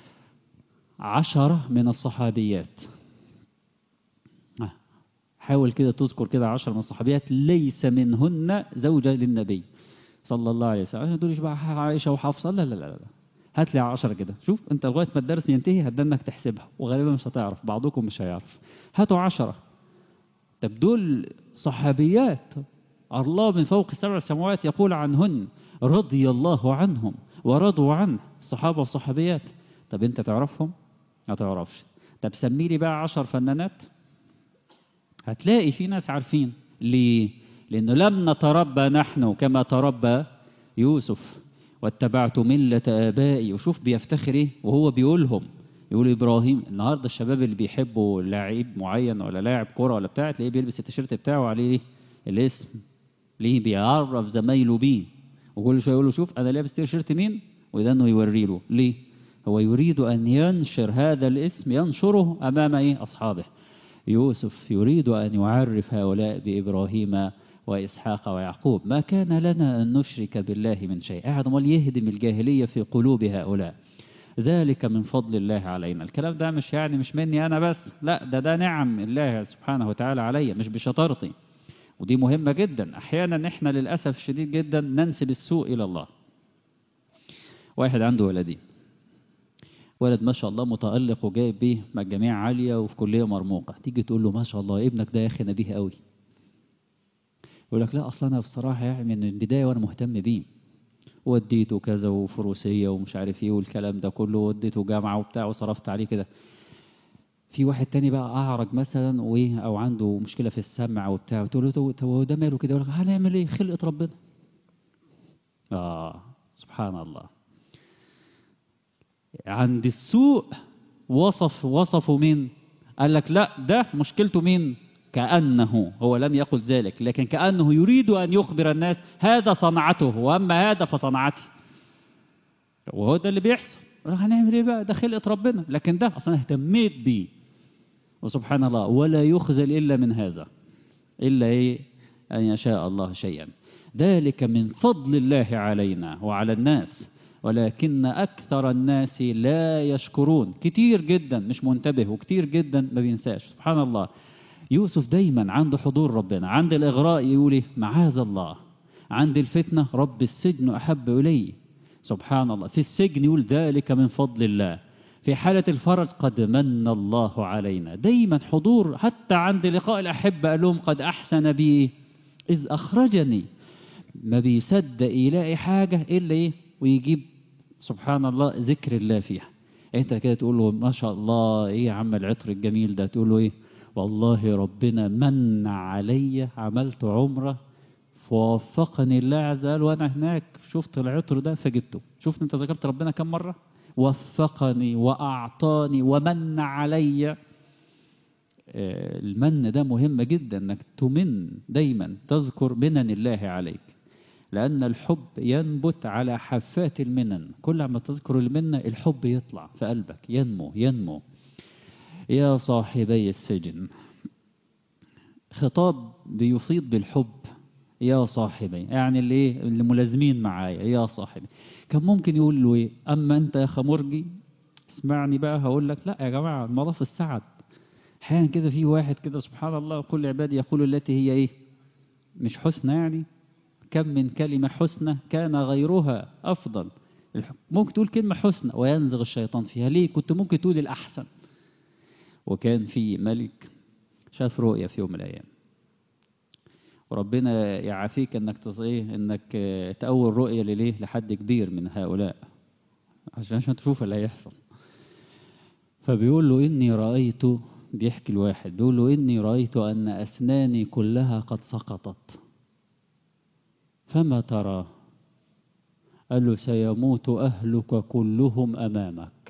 عشرة من الصحابيات حاول كده تذكر كده عشرة من الصحابيات ليس منهن زوجة للنبي صلى الله عليه وسلم عشان تقوليش بقى عائشة وحفصة لا لا لا لا هات لي 10 كده شوف انت لغايه ما الدرس ينتهي هتدنك تحسبها وغالبا مش هتعرف بعضكم مش هيعرف هاتوا 10 طب دول صحابيات الله من فوق السبع سماوات يقول عنهن رضي الله عنهم ورضوا عنه الصحابة والصحابيات طب انت تعرفهم ما تعرفش طب سمي لي بقى عشر فنانات هتلاقي في ناس عارفين ليه لأنه لم نتربى نحن كما تربى يوسف واتبعت ملة آبائي وشوف بيفتخر ايه وهو بيقولهم يقول إبراهيم النهاردة الشباب اللي بيحبوا لعيب معين ولا لاعب كرة ولا بتاع تلاقيه بيلبس التيشيرت بتاعه عليه ايه الاسم ليه بيعرف زمايله بيه وكل شويه يقول له شوف انا لابس تيشيرت مين وده انه يوري له ليه هو يريد ان ينشر هذا الاسم ينشره امام ايه اصحابه يوسف يريد ان يعرف هؤلاء بابراهيم واسحاق ويعقوب ما كان لنا ان نشرك بالله من شيء قاعد امال يهدم الجاهليه في قلوب هؤلاء ذلك من فضل الله علينا الكلام ده مش يعني مش مني انا بس لا ده ده نعم الله سبحانه وتعالى عليا مش بشطارتي ودي مهمة جدا أحيانا إحنا للأسف الشديد جدا ننسب السوء إلى الله واحد عنده ولدين ولد ما شاء الله متألق وجايب بيه مجاميع عالية وفي كلية مرموقة تيجي تقول له ما شاء الله ابنك ده يا أخي نبيه قوي يقول لك لا أصلا أنا بصراحة يعني من البداية وأنا مهتم بيه وديته كذا وفروسية ومش عارف ايه والكلام ده كله وديته جامعة وبتاع وصرفت عليه كده في واحد تاني بقى أعرج مثلا وإيه أو عنده مشكلة في السمع وبتاع وتقول له طب هو ده ماله كده يقول لك هنعمل إيه خلقة ربنا آه سبحان الله عند السوء وصف وصفه مين قال لك لا ده مشكلته مين كأنه هو لم يقل ذلك لكن كأنه يريد أن يخبر الناس هذا صنعته وأما هذا فصنعتي وهو ده اللي بيحصل هنعمل ايه بقى ده خلقة ربنا لكن ده اصلا اهتميت بيه وسبحان الله ولا يخزل إلا من هذا إلا إيه أن يشاء الله شيئا ذلك من فضل الله علينا وعلى الناس ولكن أكثر الناس لا يشكرون كتير جدا مش منتبه وكتير جدا ما بينساش سبحان الله يوسف دايما عنده حضور ربنا عند الإغراء يقول إيه معاذ الله عند الفتنة رب السجن أحب إلي سبحان الله في السجن يقول ذلك من فضل الله في حالة الفرج قد من الله علينا دايما حضور حتى عند لقاء الأحبة قال لهم قد أحسن بي إذ أخرجني ما بيصدق يلاقي حاجة إلا إيه ويجيب سبحان الله ذكر الله فيها أنت كده تقول له ما شاء الله إيه يا عم العطر الجميل ده تقول له إيه والله ربنا من علي عملت عمرة فوفقني الله عز وجل وأنا هناك شفت العطر ده فجبته شفت أنت ذكرت ربنا كم مرة وفقني وأعطاني ومن علي المن ده مهم جدا انك تمن دايما تذكر منن الله عليك لأن الحب ينبت على حفات المنن كل ما تذكر المنة الحب يطلع في قلبك ينمو ينمو يا صاحبي السجن خطاب بيفيض بالحب يا صاحبي يعني اللي ايه اللي ملازمين معايا يا صاحبي كان ممكن يقول له ايه اما انت يا خمرجي اسمعني بقى هقول لك لا يا جماعه الموضوع في السعد احيانا كده في واحد كده سبحان الله كل عبادي يقول التي هي ايه مش حسنى يعني كم من كلمة حسنى كان غيرها أفضل ممكن تقول كلمة حسنى وينزغ الشيطان فيها ليه كنت ممكن تقول الأحسن وكان في ملك شاف رؤية في يوم من الأيام وربنا يعافيك انك تصيه انك تأول رؤية لليه لحد كبير من هؤلاء عشان عشان تشوف اللي هيحصل فبيقول له إني رأيت بيحكي الواحد بيقول له إني رأيت أن أسناني كلها قد سقطت فما ترى قال له سيموت أهلك كلهم أمامك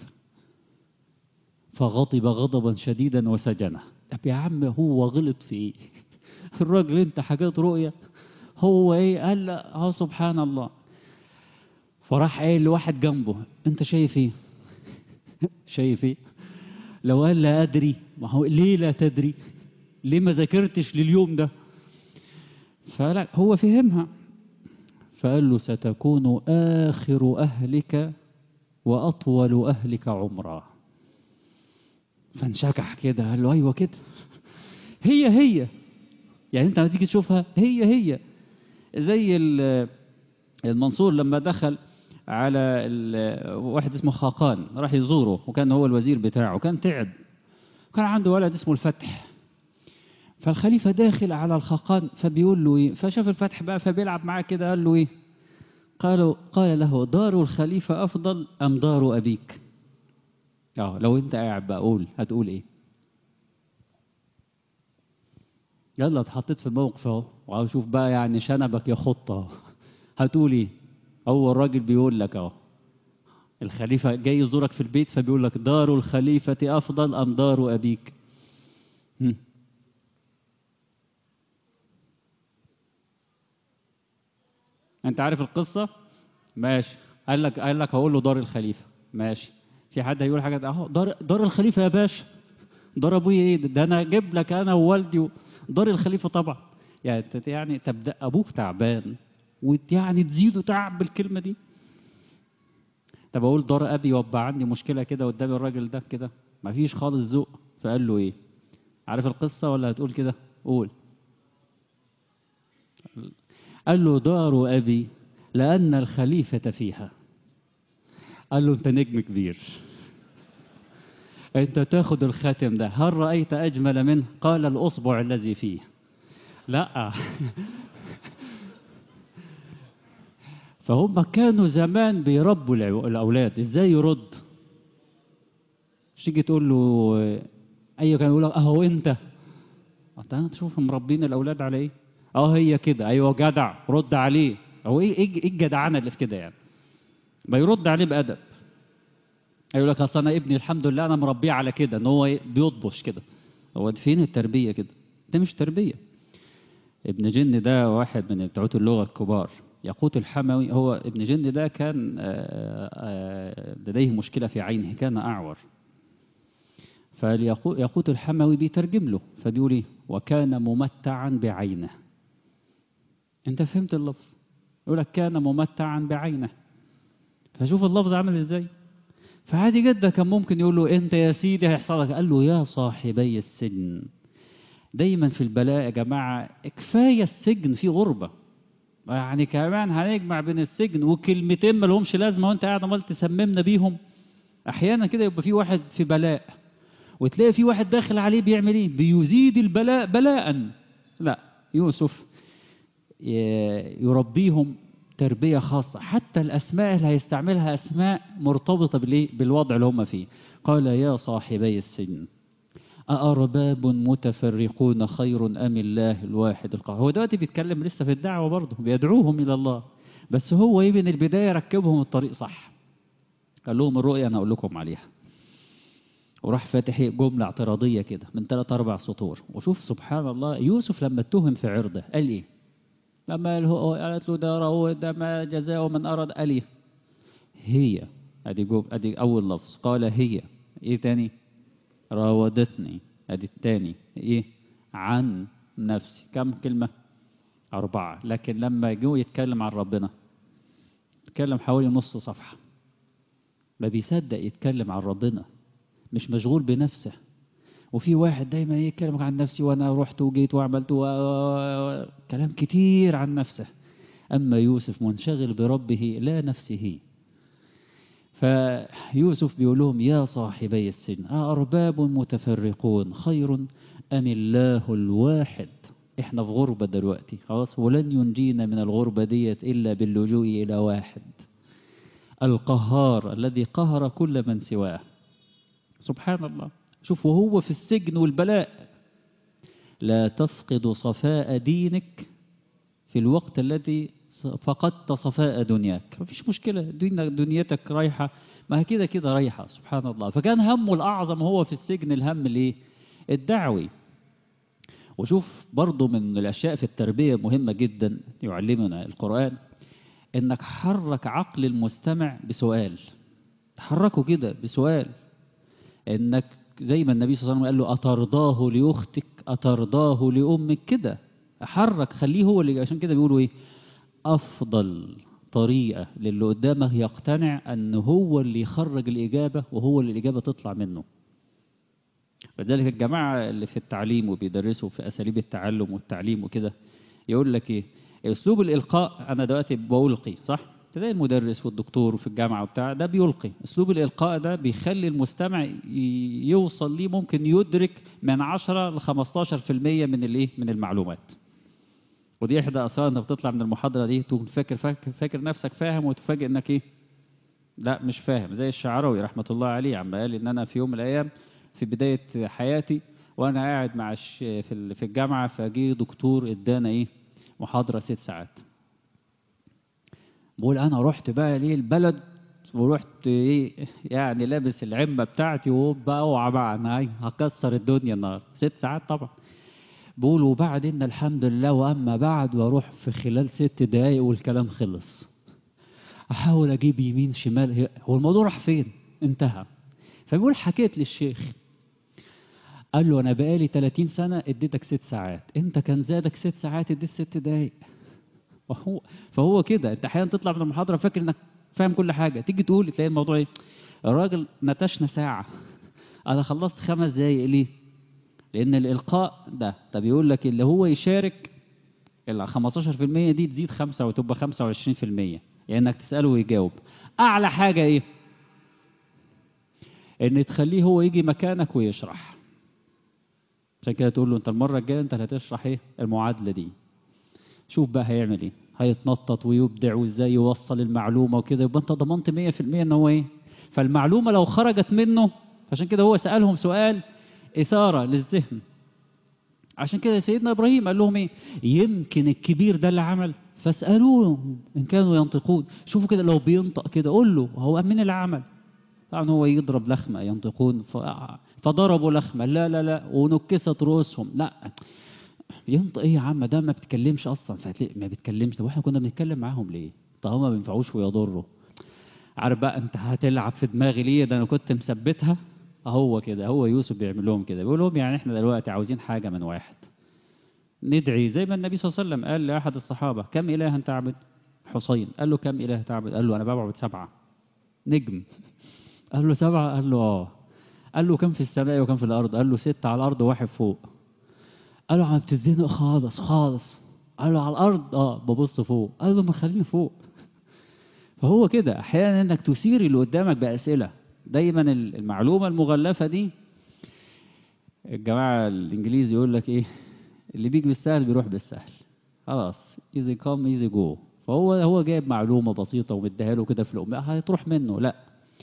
فغضب غضبا شديدا وسجنه طب يا عم هو غلط في ايه الراجل انت حاجات رؤية هو ايه قال لا هو سبحان الله فراح قايل لواحد جنبه انت شايف ايه شايف ايه لو قال لا ادري ما هو ليه لا تدري ليه ما ذاكرتش لليوم ده فلا هو فهمها فقال له ستكون آخر أهلك وأطول أهلك عمرا فانشكح كده قال له أيوة كده هي هي يعني أنت لما تيجي تشوفها هي هي زي المنصور لما دخل على ال- واحد اسمه خاقان راح يزوره وكان هو الوزير بتاعه وكان تعب كان عنده ولد اسمه الفتح فالخليفة داخل على الخاقان فبيقول له ايه فشاف الفتح بقى فبيلعب معاه كده قال له ايه قالوا قال له دار الخليفة أفضل أم دار أبيك اه لو انت قاعد بقى قول هتقول ايه يلا اتحطيت في الموقف اهو وعاوز اشوف بقى يعني شنبك يخط اهو هتقول ايه هو الراجل بيقول لك اهو الخليفة جاي يزورك في البيت فبيقول لك دار الخليفة أفضل أم دار أبيك هم. أنت عارف القصة ماشي قال لك قال لك هقول له دار الخليفة ماشي في حد هيقول حاجة اهو دار دار الخليفة يا باشا دار ابويا ايه ده انا اجيب لك انا ووالدي و- دار الخليفة طبعا يعني أنت يعني تبدا ابوك تعبان ويعني تزيده تعب بالكلمة دي طب اقول دار ابي وابقى عندي مشكلة كده قدام الراجل ده كده مفيش خالص ذوق فقال له ايه عارف القصة ولا هتقول كده قول قال له دار أبي لأن الخليفة فيها قال له أنت نجم كبير أنت تاخد الخاتم ده هل رأيت أجمل منه قال الأصبع الذي فيه لا فهم كانوا زمان بيربوا العو- الأولاد إزاي يرد مش تيجي تقول له أيوة كان يقول لك أهو أنت انت تشوف مربين الاولاد على ايه اه هي كده ايوه جدع رد عليه هو ايه ايه إيه الجدعنه اللي في كده يعني ما يرد عليه بادب يقول لك اصل انا ابني الحمد لله انا مربيه على كده ان هو إيه؟ بيطبش كده هو فين التربيه كده ده مش تربيه ابن جن ده واحد من بتوع اللغه الكبار ياقوت الحموي هو ابن جن ده كان آه، آه، لديه مشكله في عينه كان اعور فالياقوت الحموي بيترجم له فبيقول ايه وكان ممتعا بعينه انت فهمت اللفظ يقول لك كان ممتعا بعينه فشوف اللفظ عامل ازاي فعادي جدا كان ممكن يقول له انت يا سيدي هيحصل لك قال له يا صاحبي السجن دايما في البلاء يا جماعه كفايه السجن في غربه يعني كمان هنجمع بين السجن وكلمتين ما لهمش لازمه وانت قاعد عمال تسممنا بيهم احيانا كده يبقى في واحد في بلاء وتلاقي في واحد داخل عليه بيعمل ايه بيزيد البلاء بلاء لا يوسف ي- يربيهم تربية خاصة حتى الأسماء اللي هيستعملها أسماء مرتبطة بالإيه؟ بالوضع اللي هم فيه قال يا صاحبي السجن أأرباب متفرقون خير أم الله الواحد القهار هو دلوقتي بيتكلم لسه في الدعوة برضه بيدعوهم إلى الله بس هو إيه من البداية ركبهم الطريق صح قال لهم الرؤيا أنا أقول لكم عليها وراح فاتح إيه؟ جملة اعتراضية كده من ثلاث أربع سطور وشوف سبحان الله يوسف لما اتهم في عرضه قال إيه لما قال هو قالت له ده رو- ده ما جزاء من أراد قال إيه هي ادي جوب ادي اول لفظ قال هي ايه تاني راودتني ادي التاني ايه عن نفسي كم كلمة أربعة لكن لما جو يتكلم عن ربنا يتكلم حوالي نص صفحة ما بيصدق يتكلم عن ربنا مش مشغول بنفسه وفي واحد دايما يتكلم عن نفسي وانا رحت وجيت وعملت و... و- كلام كتير عن نفسه اما يوسف منشغل بربه لا نفسه فيوسف بيقول لهم يا صاحبي السجن أأرباب متفرقون خير أم الله الواحد احنا في غربة دلوقتي خلاص ولن ينجينا من الغربة ديت إلا باللجوء إلى واحد القهار الذي قهر كل من سواه سبحان الله شوف وهو في السجن والبلاء لا تفقد صفاء دينك في الوقت الذي فقدت صفاء دنياك مفيش مشكلة دين دنيتك رايحة ما هي كده كده رايحة سبحان الله فكان همه الأعظم هو في السجن الهم الايه الدعوي وشوف برضو من الأشياء في التربية مهمة جدا يعلمنا القرآن إنك حرك عقل المستمع بسؤال تحركه كده بسؤال إنك زي ما النبي صلى الله عليه وسلم قال له أترضاه لأختك أترضاه لأمك كده حرك خليه هو اللي عشان كده بيقولوا إيه أفضل طريقة للي قدامك يقتنع أن هو اللي يخرج الإجابة وهو اللي الإجابة تطلع منه لذلك الجماعة اللي في التعليم وبيدرسوا في أساليب التعلم والتعليم وكده يقول لك إيه اسلوب الالقاء انا دلوقتي بلقي صح تلاقي المدرس والدكتور في الجامعه وبتاع ده بيلقي اسلوب الالقاء ده بيخلي المستمع ي- يوصل ليه ممكن يدرك من 10 ل 15% من الايه من المعلومات ودي احدى اسرار انك بتطلع من المحاضره دي تكون فاكر فاكر, فاكر نفسك فاهم وتفاجئ انك ايه لا مش فاهم زي الشعراوي رحمه الله عليه عم قال ان انا في يوم من الايام في بدايه حياتي وانا قاعد مع الش... في ال- في الجامعه فجه دكتور ادانا ايه محاضره ست ساعات بقول انا رحت بقى ليه البلد ورحت ايه يعني لابس العمه بتاعتي وبقى اوعى بقى انا إيه، هكسر الدنيا النهارده ست ساعات طبعا بقول وبعدين الحمد لله واما بعد واروح في خلال ست دقايق والكلام خلص احاول اجيب يمين شمال هي- هو الموضوع راح فين انتهى فبيقول حكيت للشيخ قال له انا بقالي 30 سنه اديتك ست ساعات انت كان زادك ست ساعات اديت ست دقايق فهو فهو كده انت احيانا تطلع من المحاضره فاكر انك فاهم كل حاجه تيجي تقول تلاقي الموضوع ايه الراجل نتشنا ساعه انا خلصت خمس دقايق ليه لان الالقاء ده طب يقول لك اللي هو يشارك ال 15% دي تزيد 5 وتبقى 25% يعني انك تساله ويجاوب اعلى حاجه ايه ان تخليه هو يجي مكانك ويشرح عشان كده تقول له انت المره الجايه انت اللي هتشرح ايه المعادله دي شوف بقى هيعمل ايه هيتنطط ويبدع وازاي يوصل المعلومه وكده يبقى انت ضمنت 100% ان هو ايه فالمعلومه لو خرجت منه عشان كده هو سالهم سؤال اثاره للذهن عشان كده سيدنا ابراهيم قال لهم ايه يمكن الكبير ده اللي عمل فاسالوه ان كانوا ينطقون شوفوا كده لو بينطق كده قول له هو مين اللي عمل طبعا هو يضرب لخمه ينطقون ف... فضربوا لخمه لا لا لا ونكست رؤوسهم لا ينطق ايه يا عم ده ما بيتكلمش اصلا فهتلاقي ما بيتكلمش طب واحنا كنا بنتكلم معاهم ليه طالما ما بينفعوش ويضروا عارف بقى انت هتلعب في دماغي ليه ده انا كنت مثبتها هو كده هو يوسف بيعمل لهم كده بيقول لهم يعني احنا دلوقتي عاوزين حاجه من واحد ندعي زي ما النبي صلى الله عليه وسلم قال لاحد الصحابه كم اله تعبد حسين قال له كم اله تعبد قال له انا بعبد سبعه نجم قال له سبعه قال له اه قال له كم في السماء وكم في الارض قال له ستة على الارض وواحد فوق قال له عم بتتزنق خالص خالص قال له على الارض اه ببص فوق قال له ما خليني فوق فهو كده احيانا انك تثير اللي قدامك باسئله دايما المعلومه المغلفه دي الجماعه الانجليزي يقول لك ايه اللي بيجي بالسهل بيروح بالسهل خلاص ايزي كام ايزي جو فهو هو جايب معلومه بسيطه ومديها له كده في الام هتروح منه لا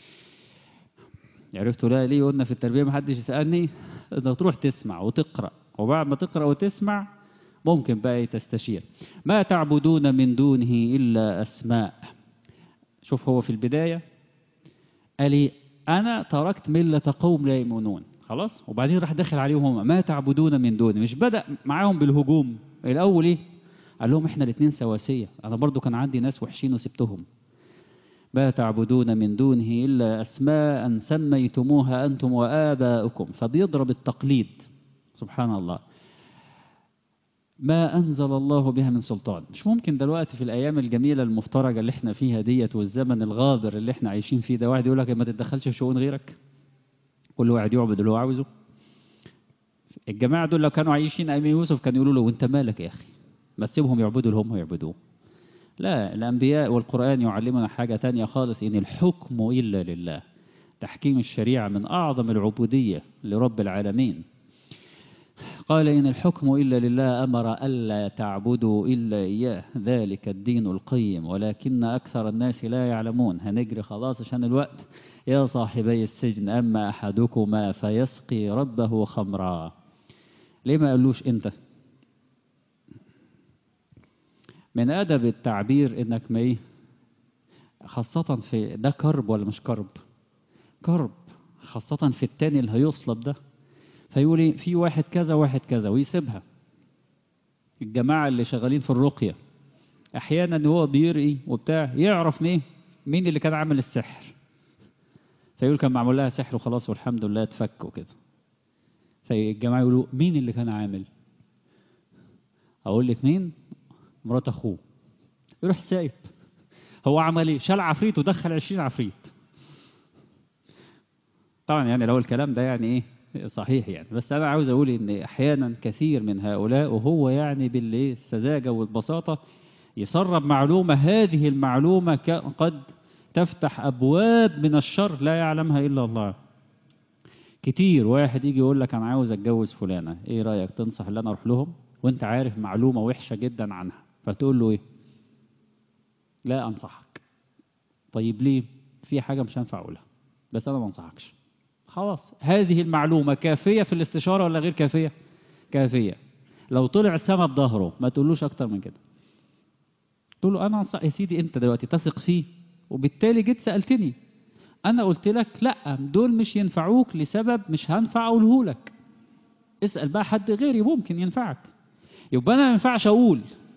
عرفتوا لا ليه قلنا في التربيه ما حدش يسالني انك تروح تسمع وتقرا وبعد ما تقرا وتسمع ممكن بقى تستشير ما تعبدون من دونه الا اسماء شوف هو في البدايه قال لي انا تركت مله قوم لا يؤمنون خلاص وبعدين راح داخل عليهم هم ما تعبدون من دونه مش بدا معاهم بالهجوم الاول ايه قال لهم احنا الاثنين سواسيه انا برضو كان عندي ناس وحشين وسبتهم ما تعبدون من دونه إلا أسماء سميتموها أنتم وآباؤكم فبيضرب التقليد سبحان الله ما أنزل الله بها من سلطان مش ممكن دلوقتي في الأيام الجميلة المفترجة اللي احنا فيها ديت والزمن الغابر اللي احنا عايشين فيه ده واحد يقول لك ما تتدخلش في شؤون غيرك كل واحد يعبد اللي هو عاوزه الجماعة دول لو كانوا عايشين أيام يوسف كانوا يقولوا له وانت مالك يا أخي ما تسيبهم يعبدوا اللي هم يعبدوه لا الأنبياء والقرآن يعلمنا حاجة تانية خالص إن الحكم إلا لله تحكيم الشريعة من أعظم العبودية لرب العالمين قال إن الحكم إلا لله أمر ألا تعبدوا إلا إياه ذلك الدين القيم ولكن أكثر الناس لا يعلمون هنجري خلاص عشان الوقت يا صاحبي السجن أما أحدكما فيسقي ربه خمرا ليه ما قالوش أنت من أدب التعبير إنك ما إيه خاصة في ده كرب ولا مش كرب كرب خاصة في التاني اللي هيصلب ده فيقول إيه في واحد كذا واحد كذا ويسيبها الجماعة اللي شغالين في الرقية أحيانا هو بيرقي وبتاع يعرف مين مين اللي كان عامل السحر فيقول كان معمول لها سحر وخلاص والحمد لله اتفك وكده فالجماعة يقولوا مين اللي كان عامل أقول لك مين مرات أخوه يروح سايب هو عمل ايه شال عفريت ودخل 20 عفريت طبعا يعني لو الكلام ده يعني ايه صحيح يعني بس انا عاوز اقول ان احيانا كثير من هؤلاء وهو يعني بالسذاجه والبساطه يسرب معلومة هذه المعلومة قد تفتح أبواب من الشر لا يعلمها إلا الله كتير واحد يجي يقول لك أنا عاوز أتجوز فلانة إيه رأيك تنصح اللي أنا أروح لهم وأنت عارف معلومة وحشة جدا عنها فتقول له إيه لا أنصحك طيب ليه في حاجة مش هينفع أقولها بس أنا ما أنصحكش خلاص هذه المعلومة كافية في الاستشارة ولا غير كافية كافية لو طلع سما بظهره ما تقولوش أكتر من كده تقول له أنا أنصح يا سيدي أنت دلوقتي تثق فيه وبالتالي جيت سألتني أنا قلت لك لا دول مش ينفعوك لسبب مش هنفع أقوله لك اسأل بقى حد غيري ممكن ينفعك يبقى أنا ما ينفعش أقول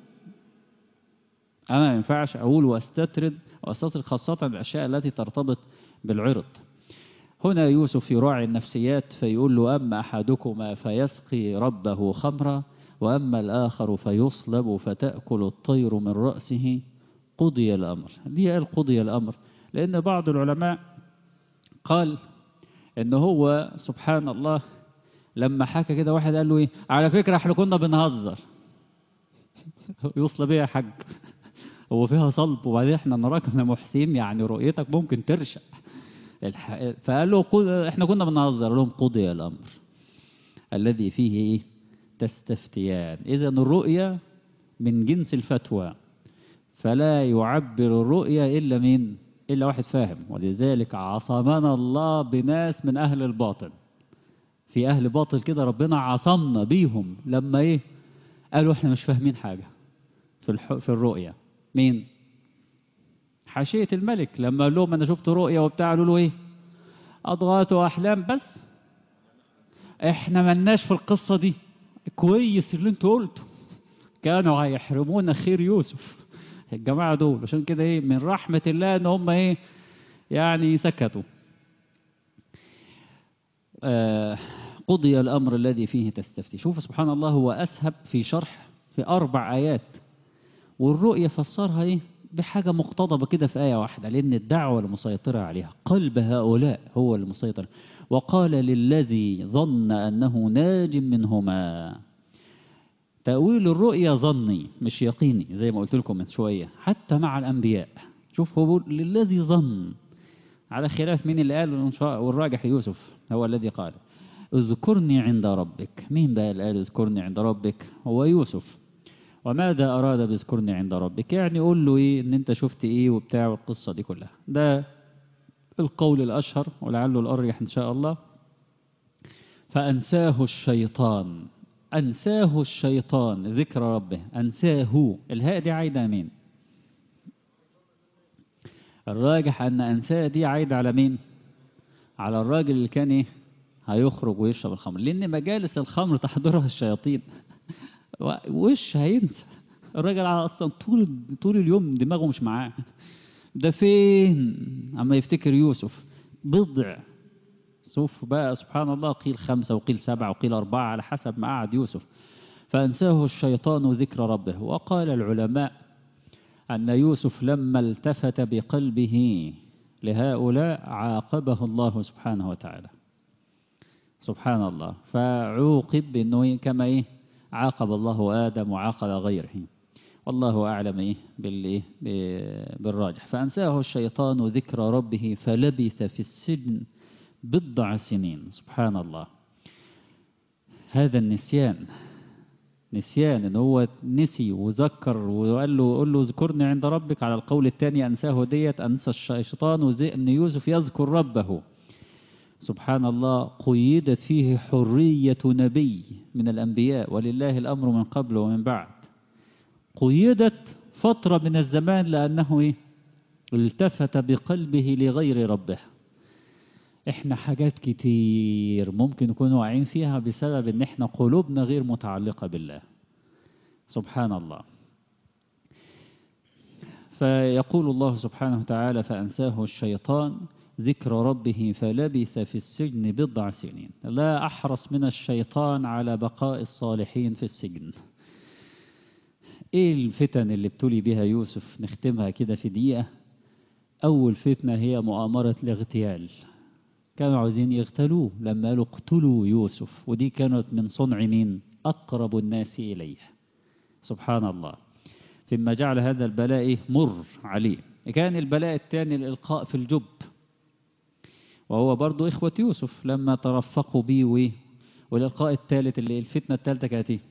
أنا ما ينفعش أقول وأستطرد وأستطرد خاصة الأشياء التي ترتبط بالعرض هنا يوسف يراعي النفسيات فيقول له أما أحدكما فيسقي ربه خمرا وأما الآخر فيصلب فتأكل الطير من رأسه قضي الأمر ليه قال قضي الأمر لأن بعض العلماء قال إن هو سبحان الله لما حكى كده واحد قال له إيه على فكرة احنا كنا بنهزر يصلب ايه يا حاج هو فيها صلب وبعدين احنا نراك من محسين يعني رؤيتك ممكن ترشق الح... فقال له قل... احنا كنا بنهزر لهم قضي الأمر الذي فيه ايه تستفتيان إذا الرؤية من جنس الفتوى فلا يعبر الرؤية إلا مين إلا واحد فاهم ولذلك عصمنا الله بناس من أهل الباطل في أهل باطل كده ربنا عصمنا بيهم لما إيه قالوا إحنا مش فاهمين حاجة في, الح... في الرؤية مين حاشية الملك لما قال لهم أنا شفت رؤية وبتاع قالوا له إيه أضغاث وأحلام بس إحنا ملناش في القصة دي كويس اللي انتوا قلتوا كانوا هيحرمونا خير يوسف الجماعة دول عشان كده ايه من رحمة الله ان هم ايه يعني سكتوا آه قضي الأمر الذي فيه تستفتي شوف سبحان الله هو أسهب في شرح في أربع آيات والرؤية فسرها ايه بحاجة مقتضبة كده في آية واحدة لأن الدعوة المسيطرة عليها قلب هؤلاء هو المسيطر وقال للذي ظن أنه ناج منهما تأويل الرؤيا ظني مش يقيني زي ما قلت لكم من شوية حتى مع الأنبياء شوف هو للذي ظن على خلاف مين اللي قال والراجح يوسف هو الذي قال اذكرني عند ربك مين بقى اللي قال اذكرني عند ربك هو يوسف وماذا أراد باذكرني عند ربك يعني قول له إيه إن أنت شفت إيه وبتاع والقصة دي كلها ده القول الأشهر ولعله الأريح إن شاء الله فأنساه الشيطان أنساه الشيطان ذكر ربه أنساه الهاء دي عايدة مين الراجح أن أنساه دي عايدة على مين على الراجل اللي كان إيه هيخرج ويشرب الخمر لأن مجالس الخمر تحضرها الشياطين وش هينسى الراجل أصلا طول طول اليوم دماغه مش معاه ده فين أما يفتكر يوسف بضع شوف بقى سبحان الله قيل خمسة وقيل سبعة وقيل أربعة على حسب ما قعد يوسف فأنساه الشيطان ذكر ربه وقال العلماء أن يوسف لما التفت بقلبه لهؤلاء عاقبه الله سبحانه وتعالى سبحان الله فعوقب بأنه كما إيه عاقب الله آدم وعاقب غيره والله أعلم إيه بالإيه بالراجح فأنساه الشيطان ذكر ربه فلبث في السجن بضع سنين سبحان الله هذا النسيان نسيان ان هو نسي وذكر وقال له قل له اذكرني عند ربك على القول الثاني انساه ديت انسى الشيطان ان يوسف يذكر ربه سبحان الله قيدت فيه حرية نبي من الأنبياء ولله الأمر من قبل ومن بعد قيدت فترة من الزمان لأنه إيه؟ التفت بقلبه لغير ربه احنا حاجات كتير ممكن نكون واعيين فيها بسبب ان احنا قلوبنا غير متعلقة بالله سبحان الله فيقول الله سبحانه وتعالى فأنساه الشيطان ذكر ربه فلبث في السجن بضع سنين لا أحرص من الشيطان على بقاء الصالحين في السجن ايه الفتن اللي ابتلي بها يوسف نختمها كده في دقيقة أول فتنة هي مؤامرة الاغتيال كانوا عاوزين يغتالوه لما قالوا اقتلوا يوسف ودي كانت من صنع مين أقرب الناس إليه سبحان الله ثم جعل هذا البلاء إيه؟ مر عليه كان البلاء الثاني الإلقاء في الجب وهو برضو إخوة يوسف لما ترفقوا بيه وإيه؟ والإلقاء الثالث اللي الفتنة الثالثة كانت إيه؟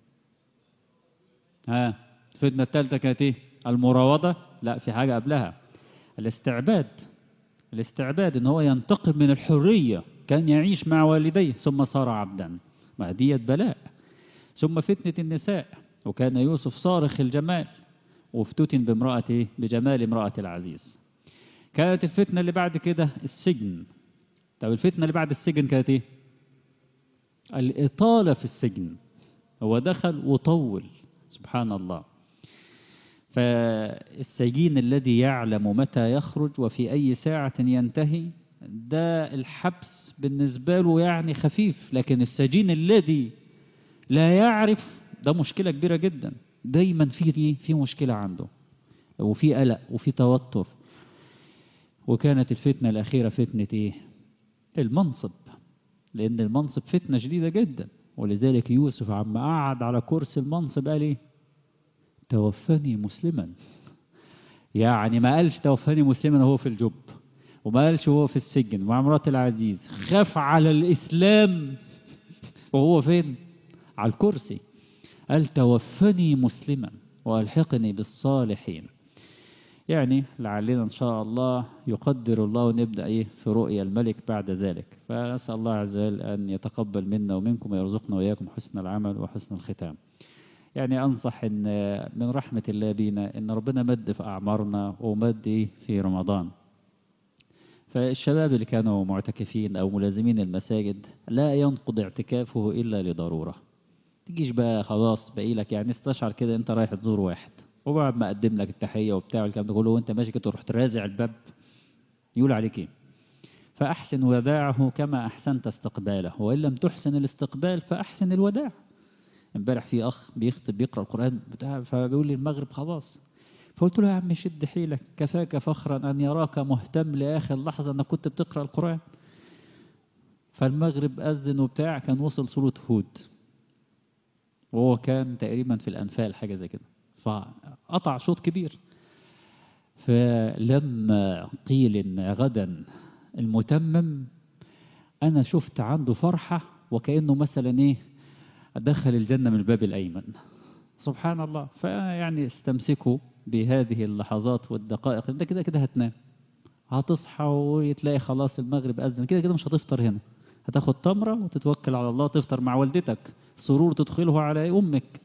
ها الفتنة الثالثة كانت إيه؟ المراوضة لا في حاجة قبلها الاستعباد الاستعباد ان هو ينتقم من الحرية كان يعيش مع والديه ثم صار عبدا ما ديت بلاء ثم فتنة النساء وكان يوسف صارخ الجمال وافتتن بامرأة إيه؟ بجمال امرأة العزيز كانت الفتنة اللي بعد كده السجن طب الفتنة اللي بعد السجن كانت ايه الإطالة في السجن هو دخل وطول سبحان الله فالسجين الذي يعلم متى يخرج وفي أي ساعة ينتهي ده الحبس بالنسبة له يعني خفيف لكن السجين الذي لا يعرف ده مشكلة كبيرة جدا دايما في في مشكلة عنده وفي قلق وفي توتر وكانت الفتنة الأخيرة فتنة إيه؟ المنصب لأن المنصب فتنة شديدة جدا ولذلك يوسف عما قعد على كرسي المنصب قال إيه؟ توفني مسلما يعني ما قالش توفني مسلما وهو في الجب وما قالش وهو في السجن مع مرات العزيز خاف على الإسلام وهو فين على الكرسي قال توفني مسلما وألحقني بالصالحين يعني لعلنا إن شاء الله يقدر الله ونبدأ إيه في رؤيا الملك بعد ذلك فنسأل الله عز وجل أن يتقبل منا ومنكم ويرزقنا وإياكم حسن العمل وحسن الختام يعني أنصح إن من رحمة الله بينا إن ربنا مد في أعمارنا ومد في رمضان فالشباب اللي كانوا معتكفين أو ملازمين المساجد لا ينقض اعتكافه إلا لضرورة تجيش بقى خلاص باقي لك يعني استشعر كده أنت رايح تزور واحد وبعد ما قدم لك التحية وبتاع والكلام ده كله وأنت ماشي كده رحت رازع الباب يقول عليك إيه فأحسن وداعه كما أحسنت استقباله وإن لم تحسن الاستقبال فأحسن الوداع امبارح في اخ بيخطب بيقرا القران بتاع فبيقول لي المغرب خلاص فقلت له يا عم شد حيلك كفاك فخرا ان يراك مهتم لاخر لحظه انك كنت بتقرا القران فالمغرب اذن وبتاع كان وصل سوره هود وهو كان تقريبا في الانفال حاجه زي كده فقطع شوط كبير فلما قيل ان غدا المتمم انا شفت عنده فرحه وكانه مثلا ايه دخل الجنة من الباب الأيمن سبحان الله فيعني استمسكوا بهذه اللحظات والدقائق انت كده كده هتنام هتصحى وتلاقي خلاص المغرب أذن كده كده مش هتفطر هنا هتاخد تمرة وتتوكل على الله تفطر مع والدتك سرور تدخله على أمك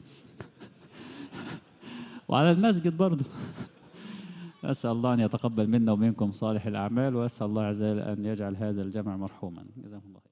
وعلى المسجد برضه أسأل الله أن يتقبل منا ومنكم صالح الأعمال وأسأل الله عز وجل أن يجعل هذا الجمع مرحوما جزاكم الله